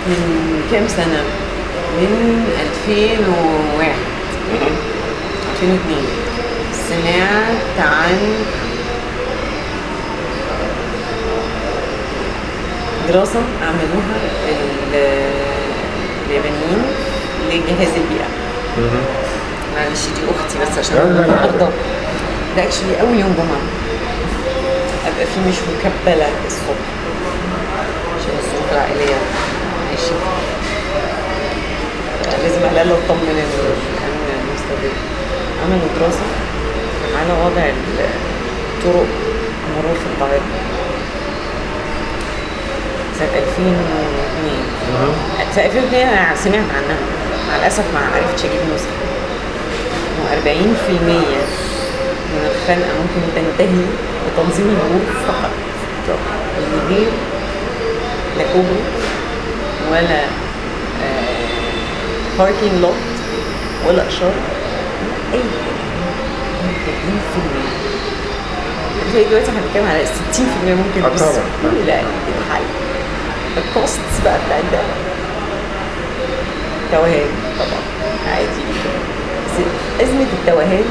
من كام سنة من 2001 2002 سمعت عن دراسة عملوها ال- اليابانيين لجهاز البيئة معلش دي اختي بس عشان لا، لا، لا. النهارده ده اكشلي اول يوم جمعه ابقى فيه مش مكبله الصبح عشان الظروف العائليه ماشي لازم على الاقل اطمن ان كان مستمر عملوا دراسه على وضع الطرق المرور في القاهره سنه 2002 سنه 2002 انا سمعت عنها مع الاسف ما عرفتش اجيب نسخه انه 40% من الخنقه ممكن تنتهي بتنظيم المرور فقط من غير لا كوبري ولا باركينج لوت ولا اشاره ولا اي حاجه 30% زي دلوقتي احنا بنتكلم على 60% ممكن آه طبعاً. بسهوله يتحل الكوستس بقى بتاعت ده توهان طبعا عادي بس أزمة التوهان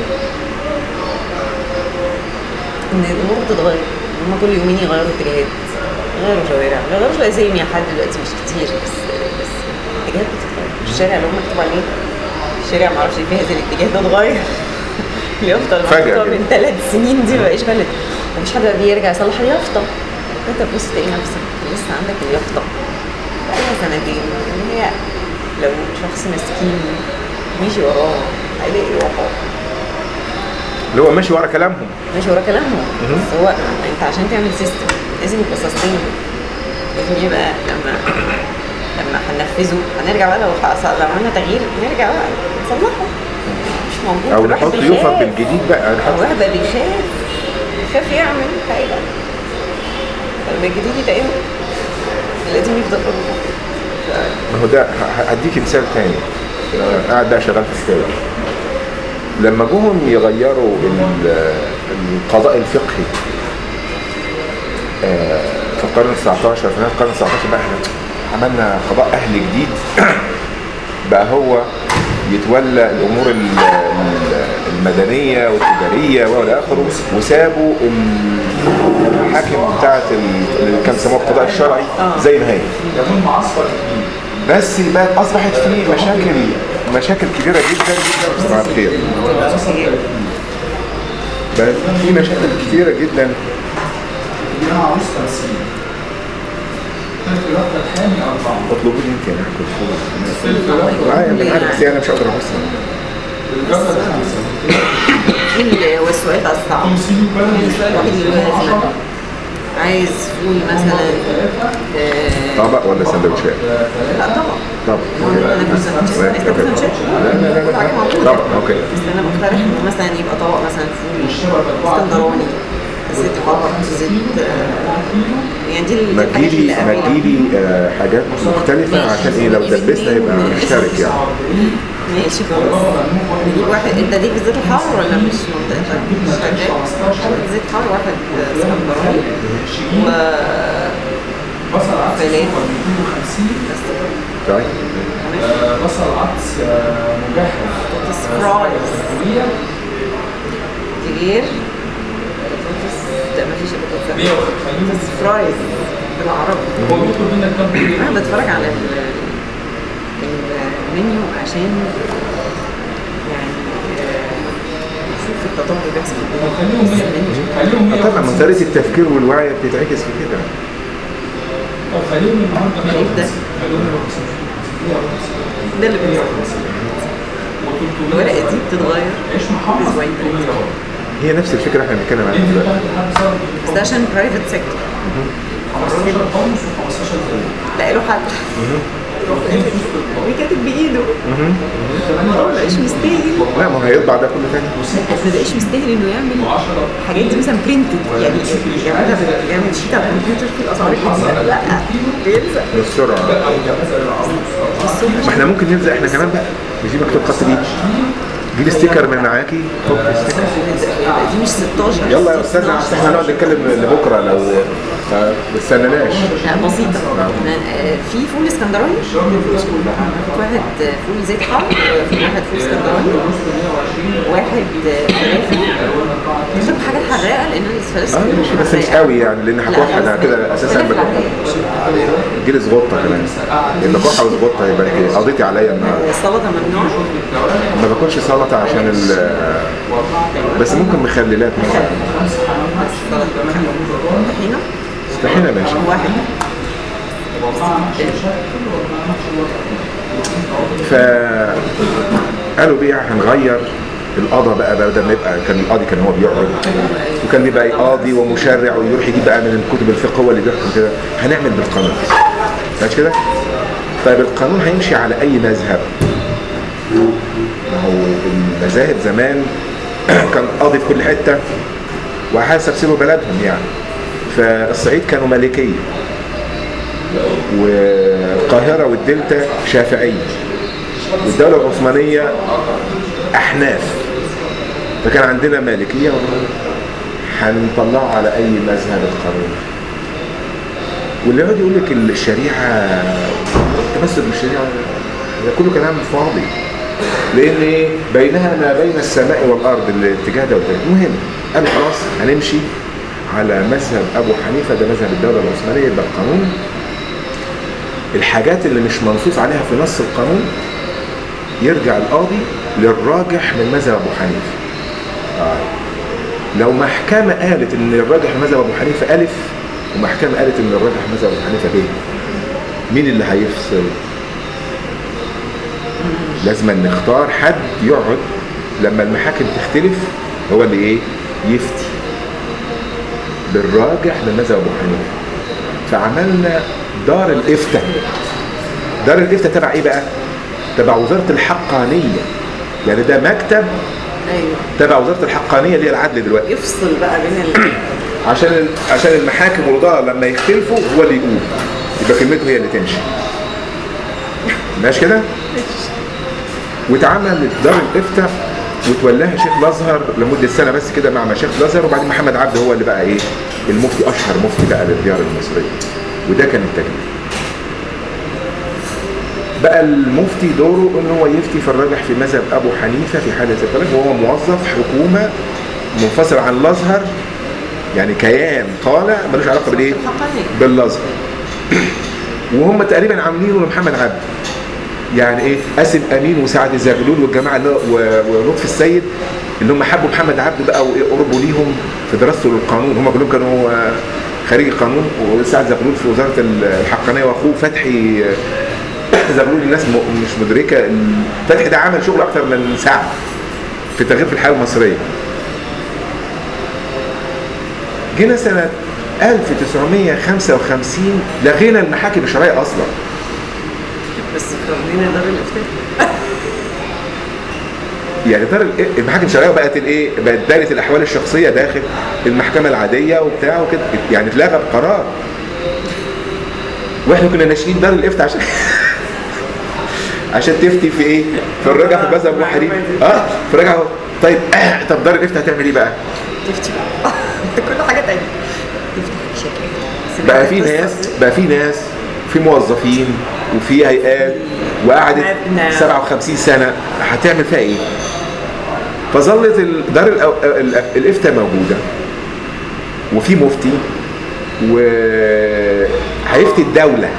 إن الأمور بتتغير هما كل يومين يغيروا اتجاهات غيروا شوارع غيروا أسامي حد دلوقتي مش كتير بس بس الاتجاهات بتتغير الشارع اللي هم مكتوب عليه الشارع معرفش في هذا الاتجاه ده اتغير اليافطة اللي فجأة محطوطة كده. من ثلاث سنين دي مبقاش بلد ومش حد بقى بيرجع يصلح اليافطة انت تبص تلاقي نفسك لسه عندك اليافطة بقالها سنتين هي لو شخص مسكين مشي وراه هيلاقي روحه اللي هو ماشي ورا كلامهم ماشي ورا كلامهم بس هو انت عشان تعمل سيستم لازم يبقى سستينبل لازم يبقى لما لما هننفذه هنرجع بقى لو حصل لو عملنا تغيير نرجع بقى نصلحه مش موجود او الواحد نحط بيخاف. يوفق بالجديد بقى نحط الواحد بقى بيخاف بيخاف يعمل حاجة فلما الجديد يتعمل لازم يفضل ما هو ده ه- هديك مثال تاني أنا قاعد بقى شغال في حكايه لما جم يغيروا ال- القضاء الفقهي آه، في القرن ال 19 في نهايه القرن ال 19 بقى احنا عملنا قضاء اهل جديد بقى هو يتولى الامور ال- ال- المدنيه والتجاريه والى اخره وسابوا ال- المحاكم بتاعت ال- اللي كان بيسموها القضاء الشرعي زي ما هي يكون معسكر كبير بس بقت اصبحت في مشاكل مشاكل كبيره جدا جدا مع الخير بقت في مشاكل كثيره جدا ليها عروس 50 كانت الوحدة الحامي أربعة اطلبوا لي انت انا هاكل فول في الوحدة معايا من عارف بس انا مش قادر ابص الجبل الخمسة ايه هو السؤال الصعب خمسين كل السؤال الوحيد اللي لازم عايز فول مثلا آه، طبق ولا سندوتشات لا طبعا طبق انا كنت سندوتشات عايز تاكل سندوتشات لا لا لا كل حاجه لا موجوده طبق اوكي بس انا بقترح انه مثلا يبقى طبق مثلا فول اسكندراني زيت حار زيت آه، يعني دي ال- ما دي الحاجات تجيلي اللي ما قبل- تجيلي آه، حاجات مختلفة عشان ايه لو دبسنا يبقى نشترك يعني ماشي خلاص نجيب واحد انت ليك زيت الحار ولا مش منطقتك شغال زيت حار واحد اسكندراني و بصل عدس فلان. سوبر 250 بس طيب آه، بصل عدس آه، مجهز بطاطس فرايز كورية دي غير بطاطس لا مفيش بطاطس 150 بطاطس فرايز بالعربي هو بيطلب منك كام كورية؟ انا بتفرج على ال- المنيو عشان يعني آه، اشوف التطور اللي بيحصل في طب الدنيا. خليهم بس 100 المنيو خليهم 100 طبعا من طريقة التفكير والوعي بتتعكس في كده طب خليهم النهارده خليهم ده. 150 خليهم 150 ده اللي بيحصل الورقه دي بتتغير عيش محمص أسبوعين. 300 برضه. هي نفس الفكرة احنا بنتكلم عنها انت دلوقتي بتاخد لحد شهر بس ده عشان برايفت سيكتور 15 خمس و15 زيادة لا له حل يروح كاتب- وكاتب بايده الموضوع ما بقاش مستاهل لا ما هو هيطبع ده كله تاني ما بقاش مستاهل انه يعمل و10 الحاجات دي مثلا برنتد يعني يعملها بال- يعمل شيت على الكمبيوتر فيه الاسعار الجديده لا بيلزق بالسرعة ما احنا ممكن نلزق احنا كمان بقى مش دي مكتوب خط دي جيب ستيكر من معاكي حط ستيكر دي مش 16 يلا يا استاذ احنا هنقعد نتكلم لبكره لو ما استناناش لا بسيطة آه، في فول اسكندراني واحد آه، فول زيت حار في واحد فول اسكندراني واحد آه، فلافل بحب حاجات حراقة لأن الفلافل اه ماشي بس مش قوي يعني لان هكح انا كده اساسا بك جيلي زغطه كمان لان كحه وزغطه يبقى إيه؟ قضيتي عليا النهارده السلطة ممنوعة ما باكلش سلطه عشان ال بس ممكن مخللات مثلا طحينة طحينه ماشي واحد ف قالوا بيه هنغير القضاء بقى بدل ما يبقى كان القاضي كان هو بيقعد وكان بيبقى إيه قاضي ومشرع ويروح يجيب بقى من كتب الفقه هو اللي بيحكم كده هنعمل بالقانون مش كده؟ طيب القانون هيمشي على اي مذهب ما هو المذاهب زمان كان قاضي في كل حته وحسب سيبوا بلدهم يعني فالصعيد كانوا مالكيه والقاهره والدلتا شافعيه والدوله العثمانيه احناف فكان عندنا مالكيه هنطلعه على اي مذهب القانون واللي يقعد يقول لك الشريعه التمسك بالشريعه ده كله كلام فاضي لان ايه بينها ما بين السماء والارض الاتجاه ده والتاني المهم قالوا خلاص هنمشي على مذهب ابو حنيفه ده مذهب الدوله العثمانيه يبقى القانون الحاجات اللي مش منصوص عليها في نص القانون يرجع القاضي للراجح من مذهب ابو حنيفه آه. لو محكمه قالت ان الراجح من مذهب ابو حنيفه الف ومحكمه قالت ان الراجح من مذهب ابو حنيفه ب مين اللي هيفصل لازم نختار حد يقعد لما المحاكم تختلف هو اللي ايه يفتي بالراجح من مذهب ابو حنيفه فعملنا دار الافتاء دار الافتاء تبع ايه بقى تبع وزاره الحقانيه يعني ده مكتب ايوه تبع وزاره الحقانيه اللي هي العدل دلوقتي يفصل بقى بين ال... عشان ال- عشان المحاكم والقضاء لما يختلفوا هو اللي يقول يبقى كلمته هي اللي تمشي ماشي كده واتعمل دار الافتاء وتولاها شيخ الازهر لمده سنه بس كده مع مشايخ الازهر وبعدين محمد عبده هو اللي بقى ايه المفتي اشهر مفتي بقى للديار المصريه وده كان التجديد بقى المفتي دوره ان هو يفتي في الراجح في مذهب ابو حنيفه في حاله الخلاف وهو موظف حكومه منفصل عن الازهر يعني كيان طالع ملوش علاقه بالايه؟ الحقانية. بالازهر وهم تقريبا عاملينه لمحمد عبده يعني ايه قاسم امين وسعد زغلول والجماعه اللي هو- و- ولطفي السيد اللي هم حبوا محمد عبده بقى وقربوا ليهم في دراسته للقانون هم كلهم كانوا آه، خريج القانون وسعد زغلول في وزاره الحقانيه واخوه فتحي آه، زغلول الناس م- مش مدركه ال- فتحي ده عمل شغل اكتر من سعد في تغيير في الحياه المصريه جينا سنه 1955 لغينا المحاكم الشرعيه اصلا بس خلينا دار الافتاء يعني دار ال- المحاكم الشرعيه بقت الايه بقت دايره الاحوال الشخصيه داخل المحكمه العاديه وبتاع وكده يعني اتلغى بقرار واحنا كنا ناشئين دار الافتاء عشان عشان تفتي في ايه في الرجع في مذهب ابو حنيفه اه في الرجع طيب آه طب دار الافتاء هتعمل ايه بقى تفتي بقى كل حاجة تانية تفتح شكل بقى في ناس بقى في ناس في موظفين وفي هيئات وقعدت مبنى. 57 سنه هتعمل فيها ايه؟ فظلت ال- دار الأو- ال- الافتاء موجوده وفي مفتي وهيفتي الدوله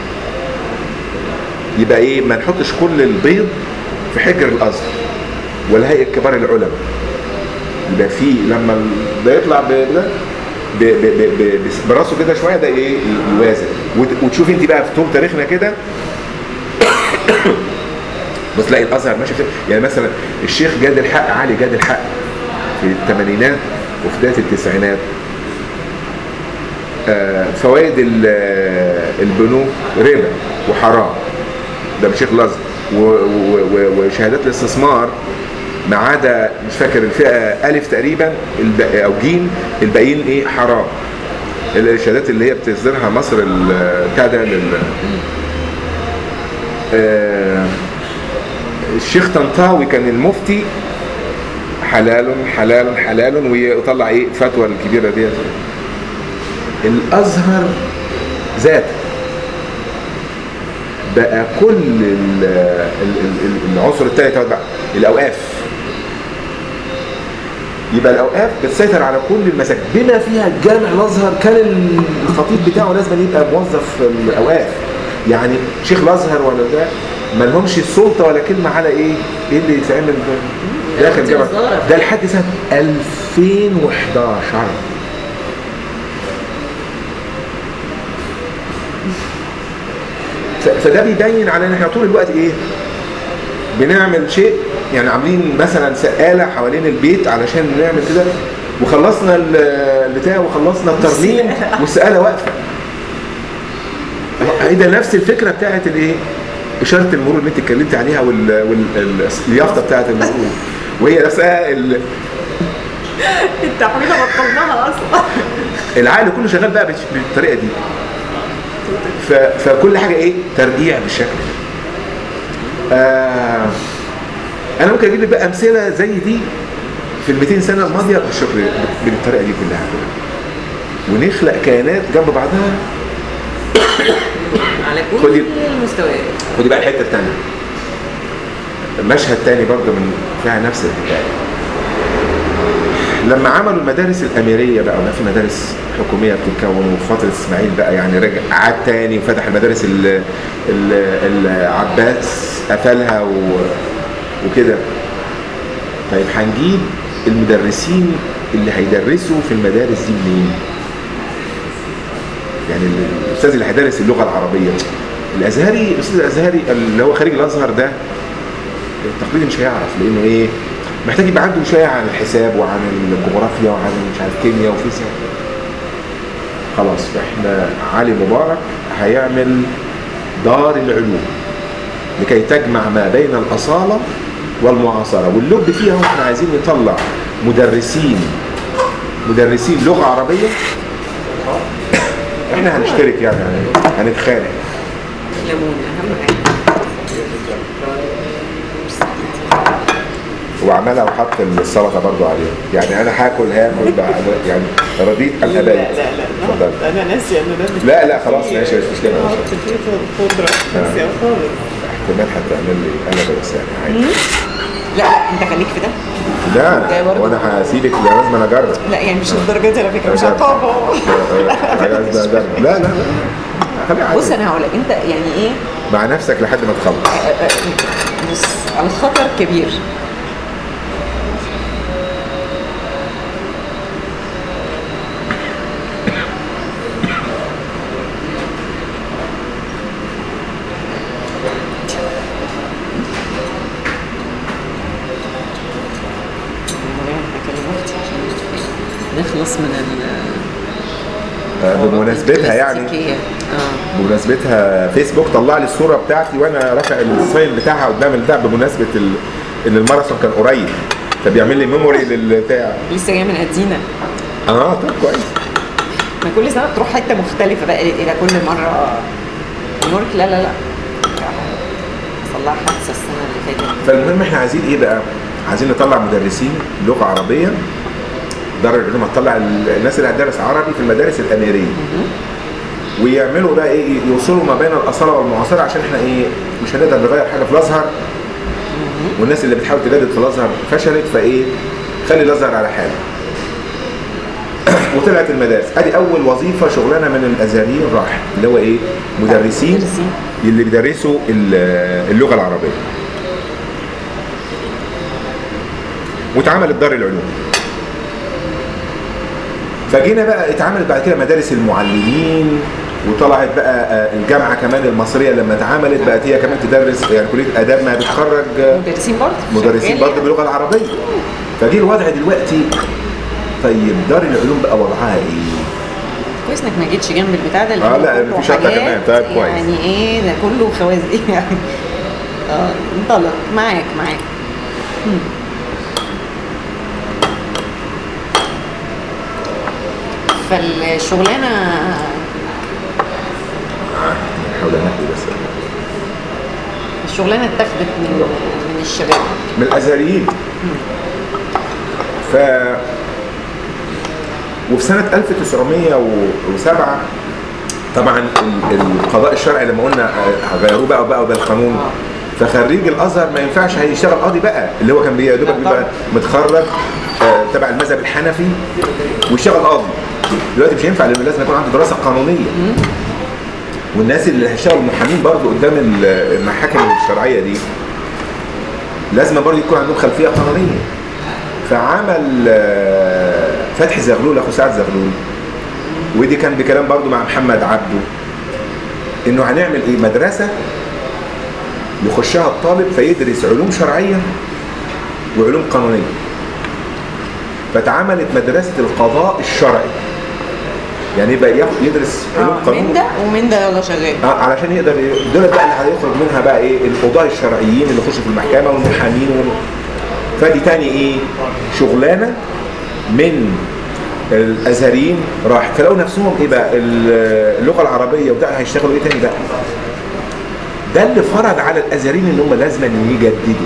يبقى ايه ما نحطش كل البيض في حجر الازهر ولا هيئه كبار العلماء يبقى في لما ال- ده يطلع ب- ده ب- ب- ب- ب- بس- براسه كده شويه ده ايه ي- يوازن وت- وتشوف انت بقى في طول تاريخنا كده بس تلاقي الازهر ماشي في يعني مثلا الشيخ جاد الحق علي جاد الحق في الثمانينات وفي بدايه التسعينات آه، فوائد ال- آه، البنوك ربا وحرام ده من شيخ الازهر و- و- و- وشهادات الاستثمار ما عدا مش فاكر الفئه الف تقريبا الب- او جيم الباقيين ايه حرام الشهادات اللي هي بتصدرها مصر ال- بتاع ده لل- آه، الشيخ طنطاوي كان المفتي حلال حلال حلال ويطلع ايه الفتوى الكبيره ديت الازهر ذاته بقى كل ال- ال- ال- العنصر الثالث دوت بقى الاوقاف يبقى الاوقاف بتسيطر على كل المساجد بما فيها الجامع الازهر كان الخطيب بتاعه لازم يبقى موظف في الاوقاف يعني شيخ الازهر ولا ده ما لهمش السلطه ولا كلمه على ايه ايه اللي يتعمل داخل دي الجامع وزارة. ده لحد سنه 2011 ف- فده بيبين على ان احنا طول الوقت ايه بنعمل شيء يعني عاملين مثلا سقاله حوالين البيت علشان نعمل كده وخلصنا ال- البتاع وخلصنا الترميم والسقاله واقفه ايه ده نفس الفكره بتاعت الايه اشاره المرور اللي انت اتكلمت عليها وال- واليافطه بتاعت المرور وهي نفسها ال- التحويله بطلناها اصلا العقل كله شغال بقى بالش- بالطريقه دي ف... فكل حاجه ايه ترقيع بالشكل ده آه... انا ممكن اجيب لك بقى امثله زي دي في ال 200 سنه الماضيه بالشكل بالطريقه دي كلها ونخلق كيانات جنب بعضها على خدي- كل المستويات ودي بقى الحته الثانيه مشهد تاني برضه من فيها نفس الحكايه لما عملوا المدارس الاميريه بقى وما في مدارس حكوميه بتتكون وفي فتره اسماعيل بقى يعني رجع عاد تاني وفتح المدارس ال- ال- العباس قفلها و- وكده طيب هنجيب المدرسين اللي هيدرسوا في المدارس دي منين؟ يعني الاستاذ اللي هيدرس اللغه العربيه الازهري الاستاذ الازهري اللي هو خريج الازهر ده التقليدي مش هيعرف لانه ايه محتاج يبقى عنده شويه عن الحساب وعن الجغرافيا وعن مش عارف كيمياء وفيزياء خلاص احنا علي مبارك هيعمل دار العلوم لكي تجمع ما بين الاصاله والمعاصره واللب فيها هو احنا عايزين نطلع مدرسين مدرسين لغه عربيه احنا هنشترك يعني هنتخانق ليمون اهم حاجه وعملها وحط السلطه برضو عليها يعني انا هاكل هاكل بقى أنا يعني رضيت عن لا ابيت لا لا اتفضل. لا انا ناسيه ان ده لا لا خلاص ماشي مش مشكله مش حط فيه خضره ناسيه خالص احتمال هتعمل لي قلبه بس يعني عادي لا لا انت خليك في ده لا جاي برضو. وانا هسيبك لازم انا اجرب لا يعني مش للدرجه دي على فكره مش أجرب. عقابه عايز أجرب. لا لا لا خليها عادي. بص انا هقول لك انت يعني ايه مع نفسك لحد ما تخلص بص الخطر كبير نخلص من ال آه، بمناسبتها يعني الكلاسيكية. اه بمناسبتها فيسبوك طلع لي الصوره بتاعتي وانا رافع الساين بتاعها قدام البتاع بمناسبه ال... ان الماراثون كان قريب فبيعمل لي ميموري للبتاع لسه جايه من ادينا اه طب كويس ما كل سنه تروح حته مختلفه بقى الى كل مره نيويورك لا لا لا حصل لها حادثه السنه اللي فاتت فالمهم احنا عايزين ايه بقى؟ عايزين نطلع مدرسين لغه عربيه دار العلوم هتطلع ال- الناس اللي هتدرس عربي في المدارس الاميريه ويعملوا بقى ايه يوصلوا ما بين الاصاله والمعاصره عشان احنا ايه مش هنقدر نغير حاجه في الازهر والناس اللي بتحاول تجدد في الازهر فشلت فايه خلي الازهر على حاله وطلعت المدارس ادي اول وظيفه شغلانه من الازهريين راح اللي هو ايه مدرسين مدرسين. اللي بيدرسوا ال- اللغه العربيه واتعملت دار العلوم فجينا بقى اتعملت بعد كده مدارس المعلمين وطلعت بقى آه، الجامعه كمان المصريه لما اتعملت بقت هي كمان تدرس يعني كليه اداب ما بتخرج آه، مدرسين برضه مدرسين شغال برضه يعني. باللغه العربيه فجه الوضع دلوقتي طيب دار العلوم بقى وضعها ايه؟ كويس انك ما جيتش جنب البتاع ده اللي آه، هو لا، كله في شطة حاجات كمان، طيب كويس. يعني ايه ده كله خوازيق يعني اه انطلق معاك معاك مم. فالشغلانه بحاول انقي بس الشغلانه اتاخدت من من الشباب من الازهريين ف وفي سنه 1907 طبعا ال- القضاء الشرعي لما قلنا آه، غيروه بقى وبقى ده القانون فخريج الازهر ما ينفعش هيشتغل قاضي بقى اللي هو كان بي- يا دوبك بيبقى متخرج آه، تبع المذهب الحنفي ويشتغل قاضي دلوقتي مش هينفع لانه لازم يكون عنده دراسه قانونيه والناس اللي هيشتغلوا محامين برضه قدام ال- المحاكم الشرعيه دي لازم برضه يكون عندهم خلفيه قانونيه فعمل آه، فتحي زغلول اخو سعد زغلول ودي كان بكلام برضه مع محمد عبده انه هنعمل ايه مدرسه يخشها الطالب فيدرس علوم شرعيه وعلوم قانونيه فتعملت مدرسه القضاء الشرعي يعني يبقى ياخد يدرس علوم اه قانون من ده ومن ده يلا شغال آه، علشان يقدر ي- دول بقى اللي هيخرج منها بقى ايه القضاة الشرعيين اللي يخشوا في المحكمة والمحامين وال... فدي تاني ايه شغلانة من الازهريين راح فلقوا نفسهم ايه بقى ال- اللغة العربية وده هيشتغلوا ايه تاني بقى ده اللي فرض على الازهريين ان هم لازم يجددوا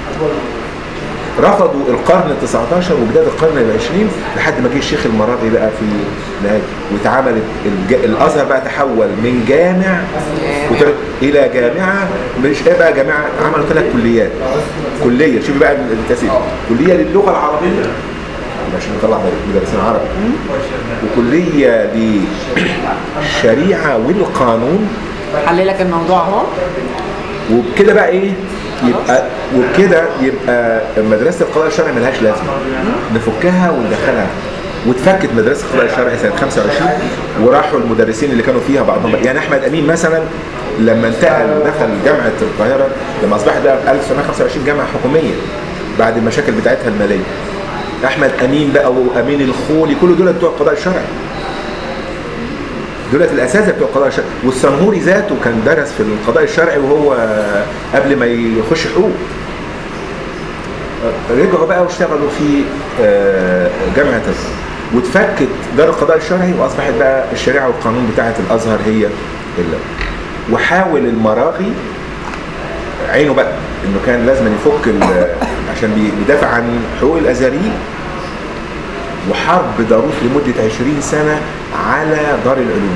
رفضوا القرن ال 19 وبدايه القرن ال 20 لحد ما جه الشيخ المراغي بقى في نهاية واتعملت الج... الازهر بقى تحول من جامع وتر... الى جامعه مش ايه بقى جامعه عملوا ثلاث كليات كليه شوف بقى التسيب كليه للغه العربيه عشان نطلع مدرسين عربي وكليه للشريعه والقانون حللك الموضوع اهو وبكده بقى ايه يبقى وبكده يبقى مدرسه القضاء الشرعي ملهاش لازمه نفكها وندخلها واتفكت مدرسه القضاء الشرعي سنه 25 وراحوا المدرسين اللي كانوا فيها بعضهم يعني احمد امين مثلا لما انتقل ودخل جامعه القاهره لما اصبحت بقى في 1925 جامعه حكوميه بعد المشاكل بتاعتها الماليه احمد امين بقى وامين الخولي كل دول بتوع القضاء الشرعي دولت الاساتذه بتوع القضاء الشرعي والسنهوري ذاته كان درس في القضاء الشرعي وهو قبل ما يخش حقوق رجعوا بقى واشتغلوا في آه، جامعه الازهر واتفكت دار القضاء الشرعي واصبحت بقى الشريعه والقانون بتاعه الازهر هي اللي وحاول المراغي عينه بقى انه كان لازم يفك ال- عشان بي- بيدافع عن حقوق الازهريين وحرب داروت لمدة 20 سنة على دار العلوم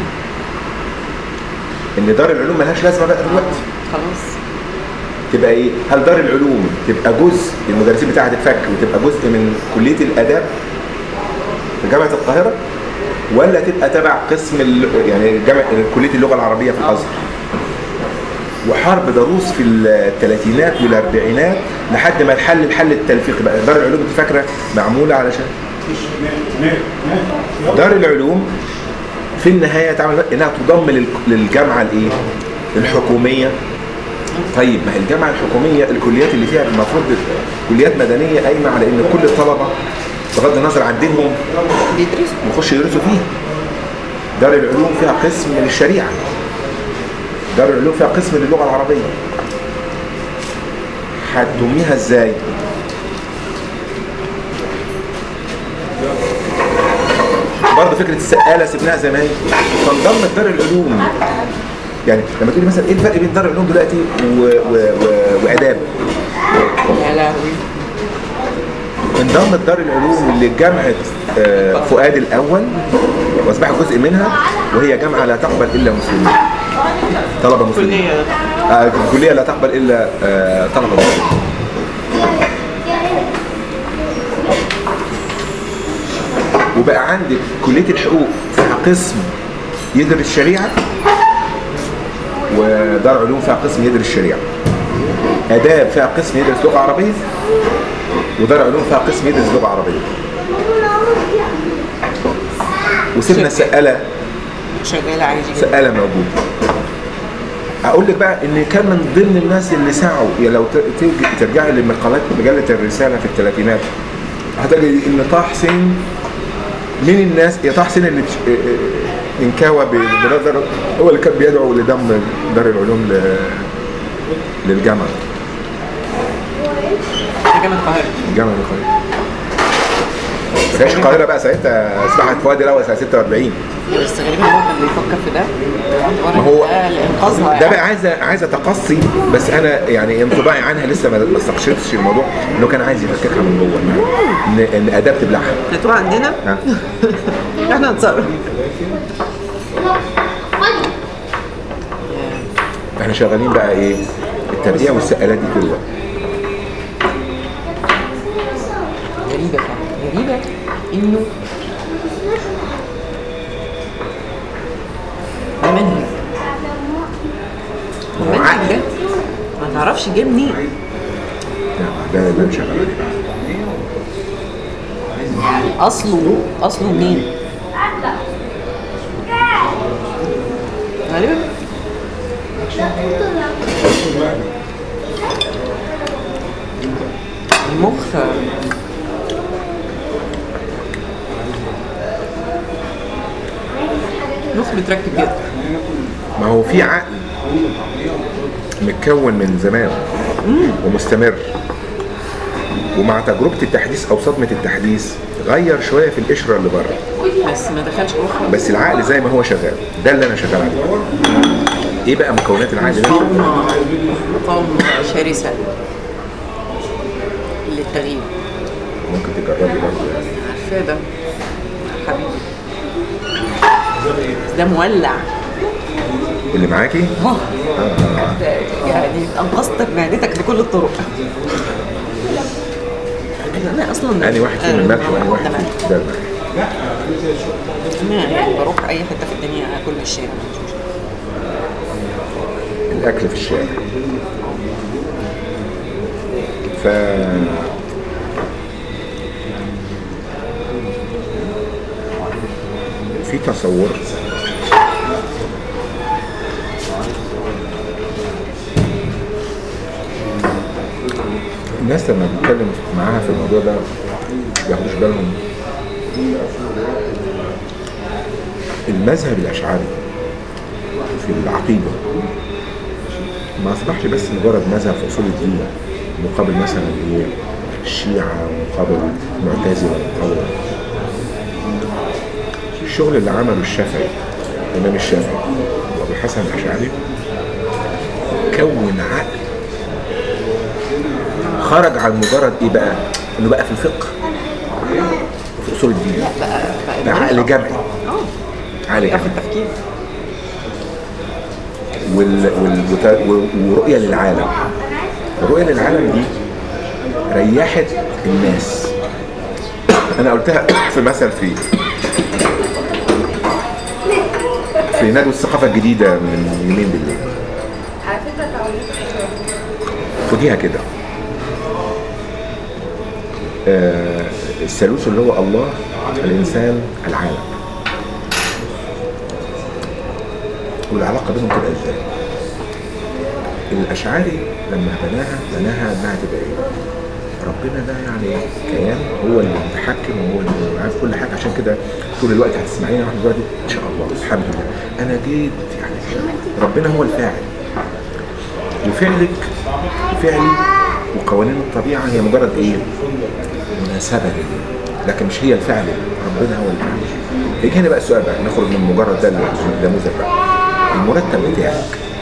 ان دار العلوم ملهاش لازمة بقى دلوقتي خلاص تبقى ايه هل دار العلوم تبقى جزء المدرسين بتاعها تتفك وتبقى جزء من كلية الاداب في جامعة القاهرة ولا تبقى تبع قسم ال- يعني جامعة كلية اللغة العربية في الازهر وحرب داروس في الثلاثينات والاربعينات لحد ما الحل الحل التلفيقي بقى دار العلوم انت فاكره معموله علشان دار العلوم في النهايه تعمل انها تضم لل- للجامعه الايه؟ الحكوميه طيب ما هي الجامعه الحكوميه الكليات اللي فيها المفروض كليات مدنيه قايمه على ان كل الطلبه بغض النظر عن دينهم بيدرسوا يخشوا يدرسوا فيها دار العلوم فيها قسم للشريعه دار العلوم فيها قسم للغه العربيه هتضميها ازاي؟ برضه فكره السقاله سيبناها زي ما هي فانضمت دار العلوم يعني لما تقولي مثلا ايه الفرق بين دار العلوم دلوقتي و... و... و... واداب يا لهوي انضمت دار العلوم لجامعه آه، فؤاد الاول واصبحت جزء منها وهي جامعه لا تقبل الا مسلمين طلبه مسلمين كلية آه، الكليه لا تقبل الا آه، طلبه مسلمين وبقى عندك كليه الحقوق فيها قسم يدرس شريعه ودار علوم فيها قسم يدرس شريعه اداب فيها قسم يدرس لغه عربيه ودار علوم فيها قسم يدرس لغه عربيه وسيبنا سقاله شغالة عادي جدا سقاله موجود اقول لك بقى ان كان من ضمن الناس اللي سعوا يعني لو ت- ترجع- ترجعي لمقالات مجله الرساله في الثلاثينات هتجد ان طه حسين من الناس يا طه حسين اللي تش- اه- اه- انكوى ب- بنظر هو اللي كان بيدعو لضم دار العلوم ل- للجامعه في جامعة القاهرة الجامعه القاهره ما كانش القاهره بقى ساعتها اصبحت فؤاد الاول سنه 46 بس غالبا هو كان بيفكر في ده ما هو ده لانقاذها ده يعني. بقى عايزه عايزه تقصي بس انا يعني انطباعي عنها لسه ما ما استقشفتش الموضوع انه كان عايز يفككها من جوه ان ان اداب تبلعها كانت عندنا ها احنا هنتصرف احنا شغالين بقى ايه الترقيع والسقالات دي طول الوقت غريبة فعلا غريبة انه ده منهج المنهج ده ما تعرفش جه منين لا، ده اللي انا شغال عليه بقى يعني اصله اصله منين غالبا المخ المخ بيتركب كده ما هو في عقل متكون من زمان ومستمر ومع تجربة التحديث أو صدمة التحديث غير شوية في القشرة اللي بره بس ما دخلش جوه بس العقل زي ما هو شغال ده اللي أنا شغال عليه إيه بقى مكونات العقل ده؟ مقاومة مقاومة شرسة للتغيير ممكن تجربي برضه يعني عارفاه ده حبيبي ده مولع اللي معاكي اه ده يعني انقذت معدتك بكل الطرق انا اصلا أني واحد فيهم الملح وأني واحد تمام. فيهم ده الملح انا يعني بروح اي حته في الدنيا اكل من الشارع ما عنديش مشكله الأكل في الشارع ف في تصور الناس لما بتتكلم معاها في الموضوع ده ما بياخدوش بالهم المذهب الأشعري في العقيدة ما أصبحش بس مجرد مذهب في أصول الدين مقابل مثلا إيه الشيعة مقابل المعتزلة مقابل الشغل اللي عمله الشافعي الإمام الشافعي وأبو الحسن الأشعري كون عقل خرج عن مجرد إيه بقى؟ إنه بقى في الفقه وفي أصول الدين بقى ده عقل جمعي اه عقل ده في جمعي التفكير وال... وال... وت- ورؤية للعالم الرؤية للعالم دي ريحت الناس انا قلتها في مثل في في ندوة الثقافة الجديدة من يومين بالليل خديها كده آه الثالوث اللي هو الله الإنسان العالم والعلاقة بينهم تبقى ازاي الأشعري لما بناها بناها انها تبقى ايه ربنا ده يعني كيان هو اللي متحكم وهو اللي عارف كل حاجة عشان كده طول الوقت هتسمعيني واحد دلوقتي ان شاء الله الحمد لله انا جيت يعني ربنا هو الفاعل وفعلك وفعلي وقوانين الطبيعة هي مجرد ايه مناسبة لله لكن مش هي الفعل ربنا هو الفعل يجي هنا بقى السؤال بقى نخرج من مجرد ده النموذج بقى المرتب بتاعك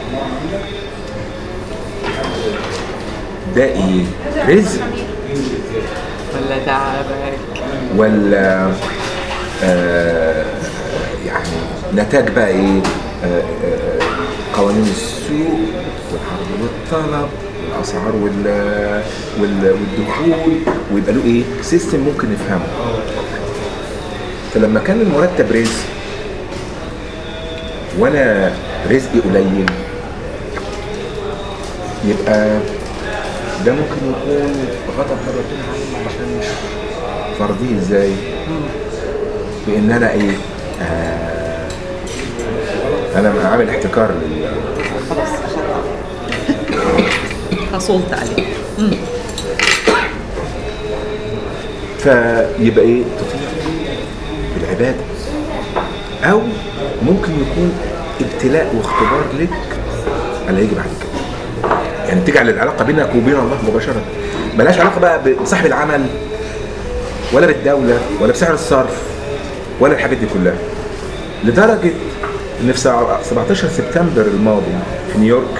ده ايه رزق ولا تعبك ولا آه يعني نتاج بقى ايه آه آه قوانين السوق والعرض والطلب والاسعار وال وال والدخول ويبقى له ايه سيستم ممكن نفهمه فلما كان المرتب رزق وانا رزقي قليل يبقى ده ممكن يكون غضب من ربنا عني عشان مش فرضيه ازاي بان انا ايه آه انا عامل احتكار لل خلاص حصلت عليه فيبقى ايه تطيع بالعباده او ممكن يكون ابتلاء واختبار لك اللي هيجي بعد كده يعني تجعل العلاقه بينك وبين الله مباشره ملهاش علاقه بقى بصاحب العمل ولا بالدوله ولا بسعر الصرف ولا الحاجات دي كلها لدرجه ان في 17 سبتمبر الماضي في نيويورك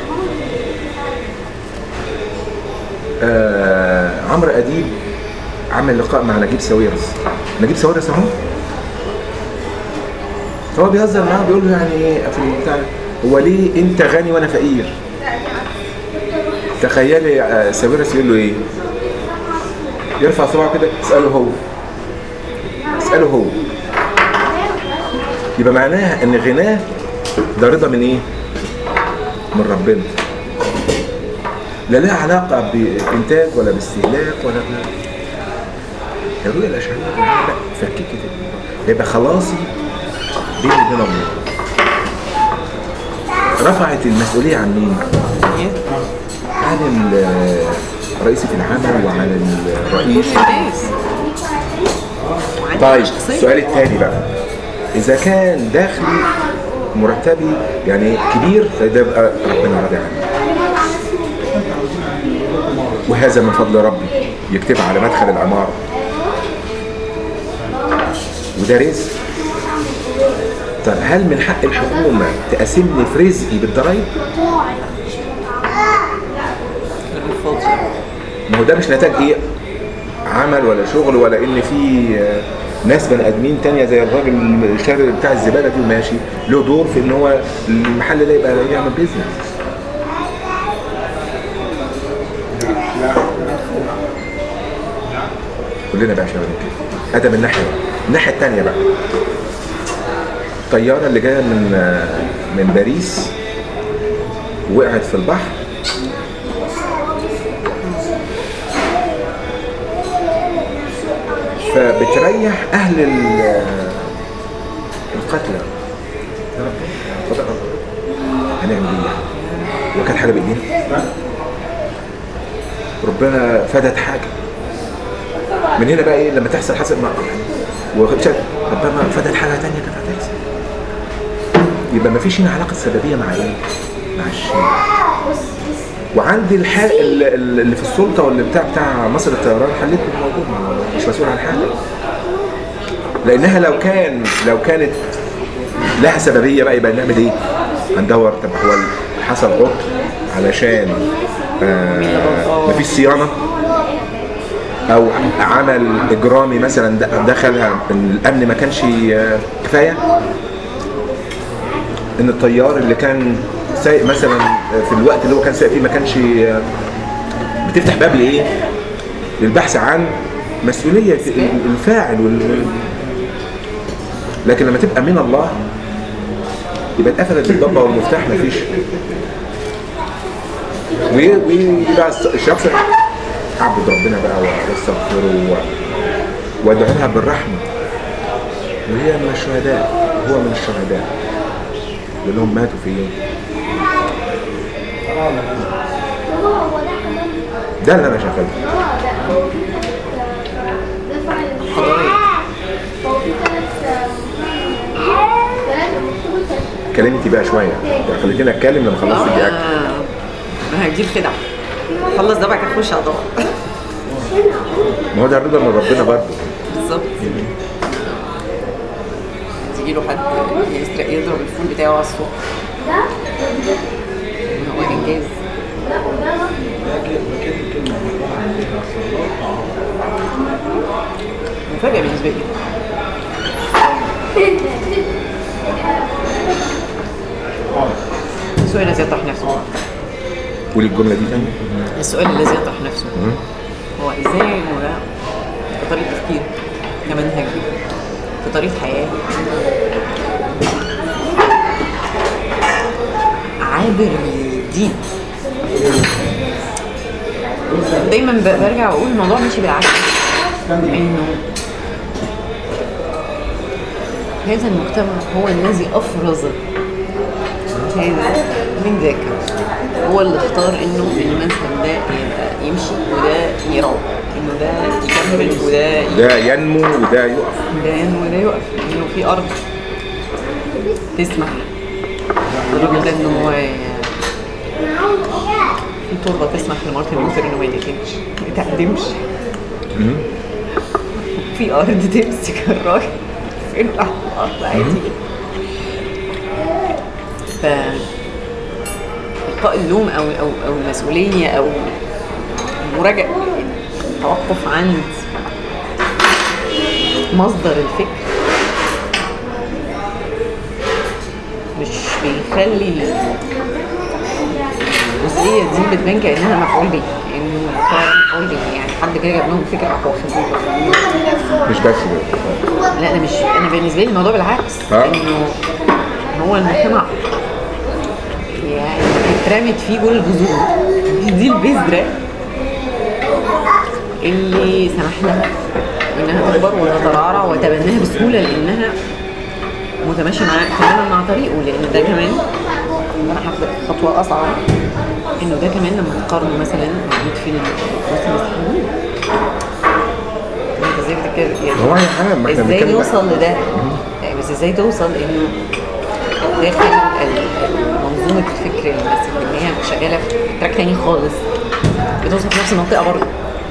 آه عمرو اديب عمل لقاء مع نجيب ساويرس نجيب ساويرس اهو فهو بيهزر معاه بيقول له يعني ايه في البتاع هو ليه انت غني وانا فقير تخيلي آه، ساويرس يقول له ايه يرفع صباعه كده اساله هو اساله هو يبقى معناها ان غناه ده رضا من ايه من ربنا لا لها علاقة بإنتاج ولا باستهلاك ولا ب... الرؤية الأشعرية لا فككت الموضوع. يبقى خلاصي بيني وبين الله رفعت المسؤولية عن مين؟ عن ال- رئيسة العمل وعن الرئيس كل الناس وعندي طيب شخصية. السؤال الثاني بقى إذا كان دخلي مرتبي يعني كبير فده يبقى ربنا راضي عني وهذا من فضل ربي يكتب على مدخل العمارة وده رزق طب هل من حق الحكومة تقسمني في رزقي بالضرايب؟ الفاضي. ما هو ده مش نتاج ايه عمل ولا شغل ولا ان في آه، ناس بني ادمين تانية زي الراجل الشارع بتاع الزباله دي وماشي له دور في ان هو المحل ده يبقى يعمل بيزنس كلنا بقى شباب كده ادم الناحيه بقى. الناحيه الثانيه بقى الطياره اللي جايه من آه، من باريس وقعت في البحر فبتريح اهل ال- القتلى يا رب قدر الله هنعمل ايه يعني؟ وكان حاجه بايدينا ربنا فدت حاجه من هنا بقى ايه لما تحصل حسب ما وشاف ربنا فدت حاجه تانية كانت هتحصل يبقى ما فيش هنا علاقه سببيه مع ايه؟ مع الشيء وعندي الحال اللي في السلطه واللي بتاع بتاع مصر الطيران حلت لي الموضوع مش مسؤول عن حاجه لانها لو كان لو كانت لها سببيه بقى يبقى نعمل ايه؟ هندور طب هو حصل عطل علشان آه مفيش صيانه او عمل اجرامي مثلا د- دخلها الامن ما كانش آه، كفايه ان الطيار اللي كان سايق مثلا في الوقت اللي هو كان سايق فيه ما كانش آه، بتفتح باب لايه؟ للبحث عن مسؤوليه الفاعل وال... لكن لما تبقى من الله يبقى اتقفلت الضبه والمفتاح مفيش وي- ويبقى الس- الشخص اعبد ربنا بقى واستغفره و- وادعو لها بالرحمه وهي من الشهداء هو من الشهداء لانهم ماتوا في يوم ده اللي انا شغال فيه. كلمي انت بقى شويه يعني خليتيني اتكلم لما خلصت اه الاكل ما هي دي الخدعة خلص ده بقى كده تخش على الضغط ما هو ده الرضا من ربنا برضه بالظبط تيجي له حد يسرق يضرب الفول بتاعه على الصبح هو انجاز مفاجأة بالنسبة لي السؤال الذي يطرح نفسه قولي الجمله دي تاني السؤال الذي يطرح نفسه هو ازاي المراهقة في طريقة تفكير كمنهج في طريقة حياة عابر للدين دايما ب- برجع واقول الموضوع ماشي بالعكس انه هذا المجتمع هو الذي افرز هذا من ذاك هو اللي اختار انه المذهب ده يبقى يمشي وده يروح انه ده يكمل وده ي- ده ينمو وده يقف ده ينمو وده يقف انه في ارض تسمح للراجل ده ان هو ي- في تربه تسمح لمارتن لوثر انه ما يتقتلش ما يتقدمش في ارض تمسك الراجل في الارض عادي ف القاء اللوم او او او المسؤوليه او مراجعه التوقف عند مصدر الفكر مش بيخلي الجزئيه دي بتبان كانها مفعول به انه فعلا مفعول به يعني حد كده جاب لهم فكره راحوا واخدينها مش بس كده لا انا مش انا بالنسبه لي الموضوع بالعكس ها؟ انه هو المجتمع يعني اترمت فيه كل الجذور دي, دي البذره اللي سمح لها انها تكبر وتترعرع وتبناها بسهوله لانها متماشيه معاه تماما مع طريقه لان ده كمان انا هاخد خطوه اصعب انه ده كمان لما تقارنه مثلا موجود في الموسم السحري انت ازاي بتتكلم يعني هو يعني حرام ما احنا ازاي بنتكلم نوصل لده يعني بس ازاي توصل انه داخل ال- منظومه الفكر المسيحي اللي هي شغاله في تراك تاني خالص بتوصل في نفس المنطقه برضه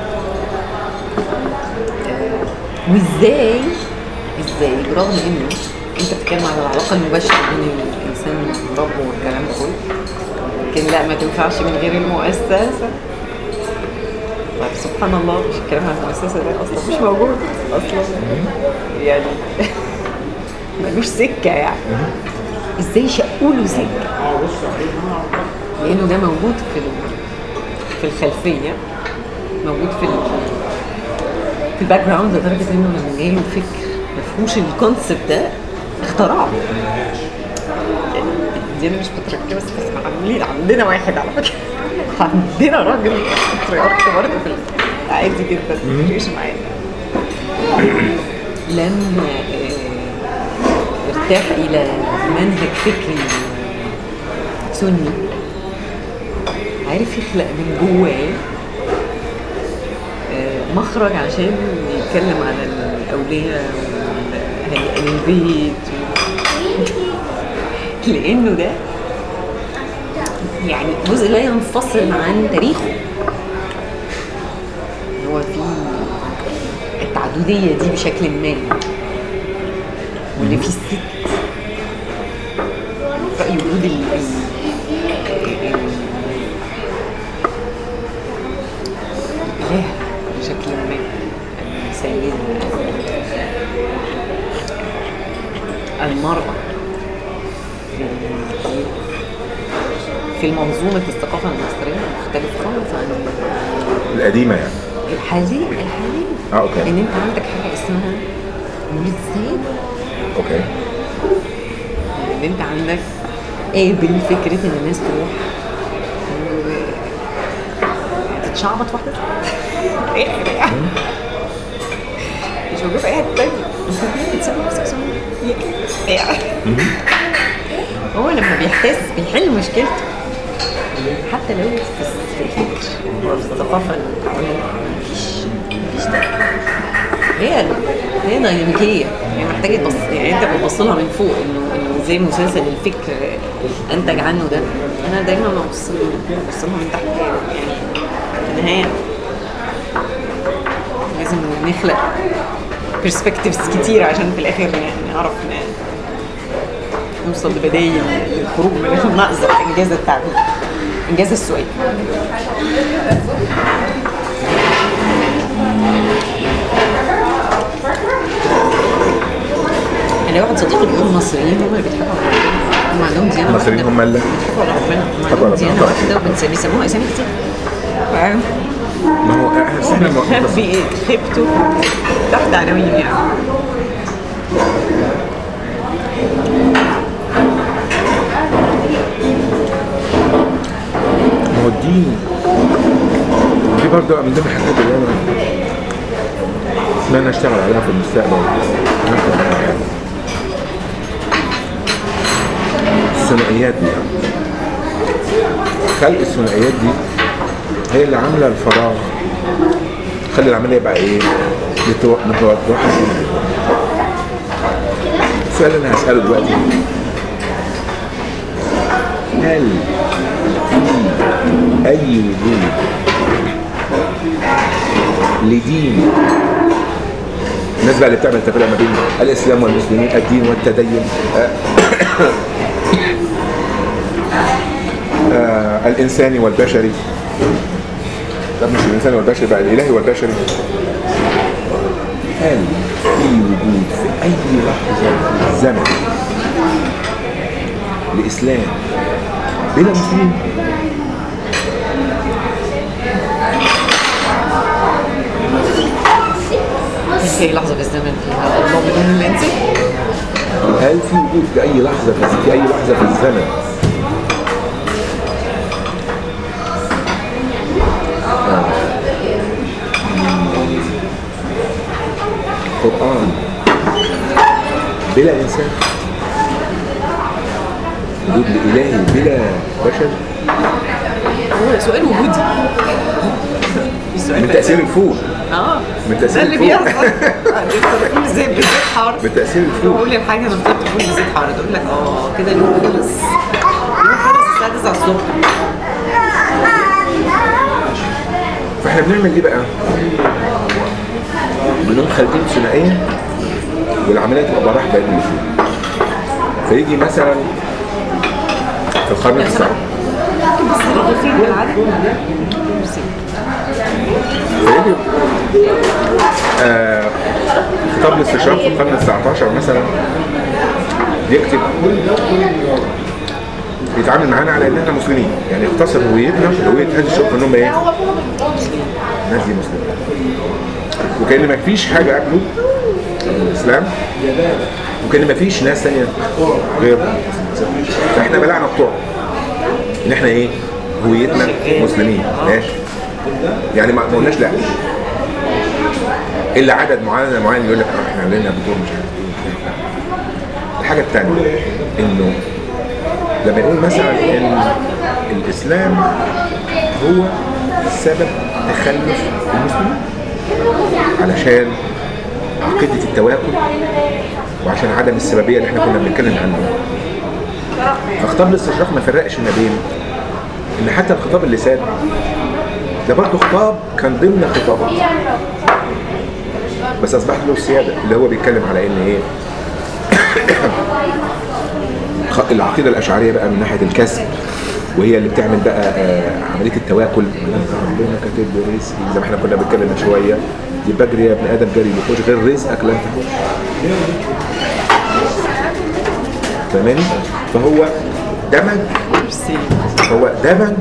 آه، وازاي ازاي برغم انه انت بتتكلم على العلاقه المباشره بين الانسان وربه والكلام ده كله لكن لا ما تنفعش من غير المؤسسه طيب سبحان الله مش الكلام عن المؤسسه ده اصلا مش موجود اصلا يعني ملوش سكه يعني ازاي شقوا له سكه لانه ده موجود في ال- في الخلفيه موجود في ال- في الباك جراوند لدرجه انه لما جاي له فكر ما فيهوش الكونسبت ده اخترعه دي انا مش متركبه بس بس عاملين عندنا واحد على فكره عندنا راجل بطريقه برضه في ال- عادي جدا ما تفرقش معايا لما آه، ارتاح الى منهج فكري سني عارف يخلق من جواه آه، مخرج عشان يتكلم على الاولياء واهل البيت و... لانه ده يعني جزء لا ينفصل عن تاريخه هو في التعددية دي بشكل ما واللي فيه الست رأي وجود ال ال- ال- الإله بشكل ما السيدة المرأة في في المنظومة الثقافة المصرية مختلف خالص عن القديمه يعني الحالية الحالية اه اوكي ان انت عندك حاجة اسمها ميزان اوكي ان انت عندك قابل فكرة ان الناس تروح و- تتشعبط في واحدة اخر يعني مش موجود في اي حتة تانية بتسمى نفسك سمية. يعني هو لما بيحتاس بيحل مشكلته حتى لو في في الفكر وفي الثقافة العلمية مفيش مفيش ده هي هي ديناميكية يعني محتاجة تبص يعني انت بتبص لها من فوق انه انه زي مسلسل الفكر انتج عنه ده انا دايما ببص ببص لها من تحت يعني في النهاية لازم نخلق برسبكتيفز كتير عشان في الاخر يعني نعرف ن- نوصل لبدايل للخروج من المأزق انجاز التعبير انجاز السؤال انا واحد صديقي بيقول المصريين هم اللي بيضحكوا على ربنا هم عندهم ديانه المصريين واحده هم اللي بيضحكوا على ربنا هم بيضحكوا عندهم على ديانه ربنا. واحده وبنس- بيسموها اسامي كتير فاهم ما هو احنا احنا الم- خبي خبته تحت عناوين يعني ما هو الدين دي برضه من ضمن الحاجات اللي انا اتمنى اشتغل عليها في المستقبل الثنائيات دي خلق الثنائيات دي هي اللي عامله الفراغ خلي العمليه بقى ايه متو- متوضحه السؤال اللي انا هساله دلوقتي هل في اي وجود لدين الناس بقى اللي بتعمل تفرقه ما بين الاسلام والمسلمين الدين والتدين آه، آه، الانساني والبشري طب مش الانساني والبشري بقى الالهي والبشري هل في وجود في اي لحظه في الزمن لاسلام بلا مسلمين في لحظه في الزمن فيها الله بدون الانس هل في وجود في اي لحظه في, في اي لحظه في الزمن آه. قرآن بلا إنسان وجود إلهي بلا بشر هو سؤال وجودي السؤال من تأثير الفول اه من تأثير ده اللي الفول. بيحصل آه، انت بتقول ازاي بالزيت حار من تأثير الفول بقول الحاجه انا بتقول تقول بالزيت حار تقول لك اه كده اليوم خلص اليوم خلص الساعه 9 الصبح فاحنا بنعمل ايه بقى؟ بنقوم خارجين ثنائيه والعمليه تبقى براح بين الاثنين فيجي مثلا في القرن التاسع بس الرغيفين بالعدد ميرسي. فيجي آه خطاب الاستشراق في القرن ال 19 مثلا يكتب يتعامل معانا على ان احنا مسلمين يعني اختصر هويتنا هويه هذه الشعوب ان هم ايه؟ الناس دي مسلمين وكان ما فيش حاجه قبله الاسلام وكان ما فيش ناس ثانيه غير فاحنا بلعنا الطعم ان احنا ايه؟ هويتنا مسلمين ماشي يعني ما ما قلناش لا الا عدد معين معين يقول لك آه، احنا علينا بدور مش عارف ايه الحاجه الثانيه انه لما يقول مثلا ان الاسلام هو سبب تخلف المسلمين علشان عقيده التواكل وعشان عدم السببيه اللي احنا كنا بنتكلم عنها فخطاب الاستشراق ما فرقش ما بين ان حتى الخطاب اللساني ده برضه خطاب كان ضمن خطابات بس اصبح له السياده اللي هو بيتكلم على ان ايه خ- العقيده الاشعريه بقى من ناحيه الكسب وهي اللي بتعمل بقى آه، عمليه التواكل ما انت ربنا كاتب لي رزقي زي ما احنا كنا بنتكلم من شويه يبقى اجري يا ابن ادم جري بيخش غير رزقك لن تحوش فاهماني؟ فهو دمج ميرسي هو دمج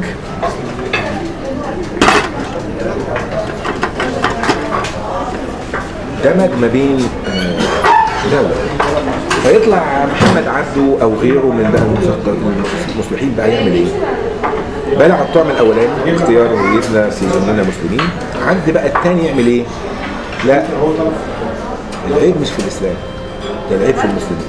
دمج ما بين آه، دولة فيطلع محمد عبده او غيره من بقى المثقف- المصلحين بقى يعمل ايه؟ بلع الطعم الاولاني اختيار هويتنا في اننا مسلمين عند بقى الثاني يعمل ايه؟ لا العيب مش في الاسلام ده العيب في المسلمين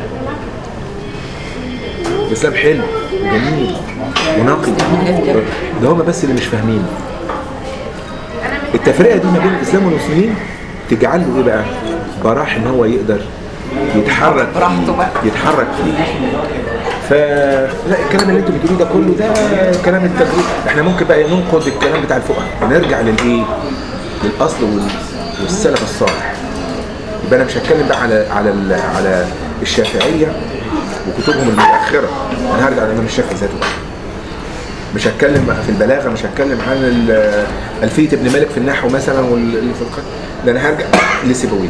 الاسلام حلو وجميل ونقي ده هم بس اللي مش فاهمين التفرقه دي ما بين الاسلام والمسلمين تجعل له ايه بقى براح ان هو يقدر يتحرك فيه. براحته بقى. يتحرك فيه ف لا الكلام اللي انتوا بتقولوه ده كله ده كلام التغريب احنا ممكن بقى ننقد الكلام بتاع الفقهاء ونرجع للايه للاصل وال... والسلف الصالح يبقى انا مش هتكلم بقى على على ال... على الشافعيه وكتبهم المتاخره انا هرجع للامام الشافعي ذاته بقى مش هتكلم بقى في البلاغه مش هتكلم عن ال- الفيه ابن مالك في النحو مثلا واللي في القتل ده انا هرجع لسيبويه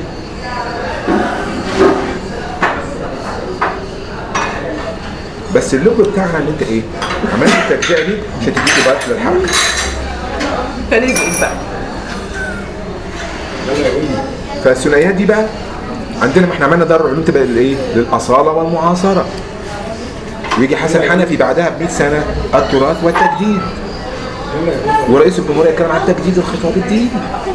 بس اللوج بتاعنا ان انت ايه عملت التجزئه دي عشان تديك بقى للحركه فلازم بقى فالثنائيات دي بقى عندنا ما احنا عملنا دار العلوم تبقى للايه للاصاله والمعاصره ويجي حسن حنفي بعدها ب 100 سنه التراث والتجديد ورئيس الجمهوريه يتكلم عن تجديد الخطاب الديني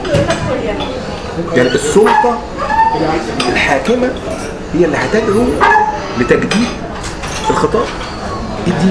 يعني السلطه الحاكمه هي اللي هتدعو لتجديد الخطاب الديني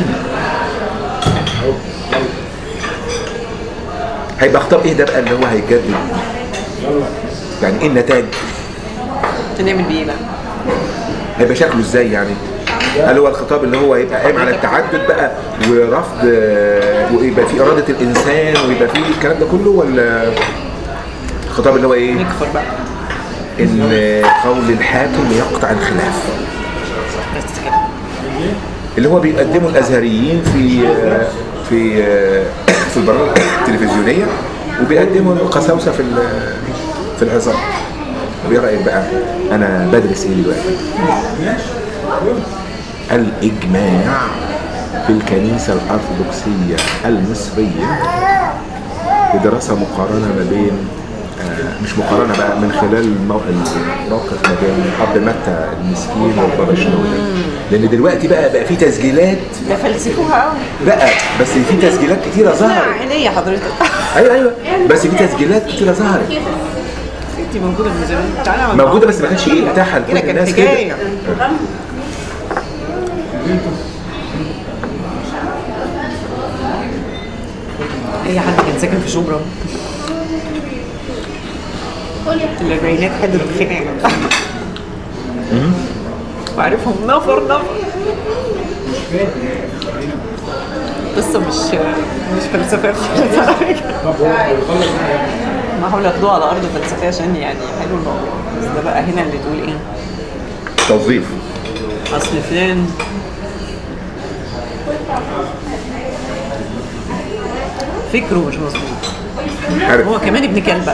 هيبقى خطاب ايه ده بقى اللي هو هيجدد يعني ايه النتائج هنعمل بيه ايه بقى؟ هيبقى شكله ازاي يعني هل هو الخطاب اللي هو يبقى قايم على التعدد بقى ورفض آه، ويبقى في إرادة الإنسان ويبقى في الكلام ده كله ولا الخطاب اللي هو إيه؟ نكفر بقى إن قول الحاكم يقطع الخلاف بس كده اللي هو بيقدمه الأزهريين في آه، في آه، في البرامج التلفزيونية وبيقدموا القساوسة في ال- في العظام طب ايه رأيك بقى أنا بدرس إيه دلوقتي؟ الإجماع في الكنيسة الأرثوذكسية المصرية بدراسة مقارنة ما بين آه، مش مقارنة بقى من خلال المو- الموقف ما بين أب متى المسكين والبابا شنودة لأن دلوقتي بقى بقى في تسجيلات ده فلسفوها قوي بقى بس في تسجيلات كتيرة لا ظهرت عينيا حضرتك ايوه ايوه بس في تسجيلات كتيرة ظهرت انت موجوده من زمان تعالى اقعد موجودة معاك. بس ما كانش ايه متاحة كده لكل كانت الناس كده حكايه اي حد كان ساكن في شبرا الاربعينات حدوا الخناقه وعارفهم نفر نفر قصة مش مش فلسفية خالص على فكرة ما حاول ياخدوها على أرض فلسفية عشان يعني حلو الموضوع بس ده بقى هنا اللي تقول إيه توظيف أصل فلان فكره مش مظبوط عارف هو كمان ابن كلب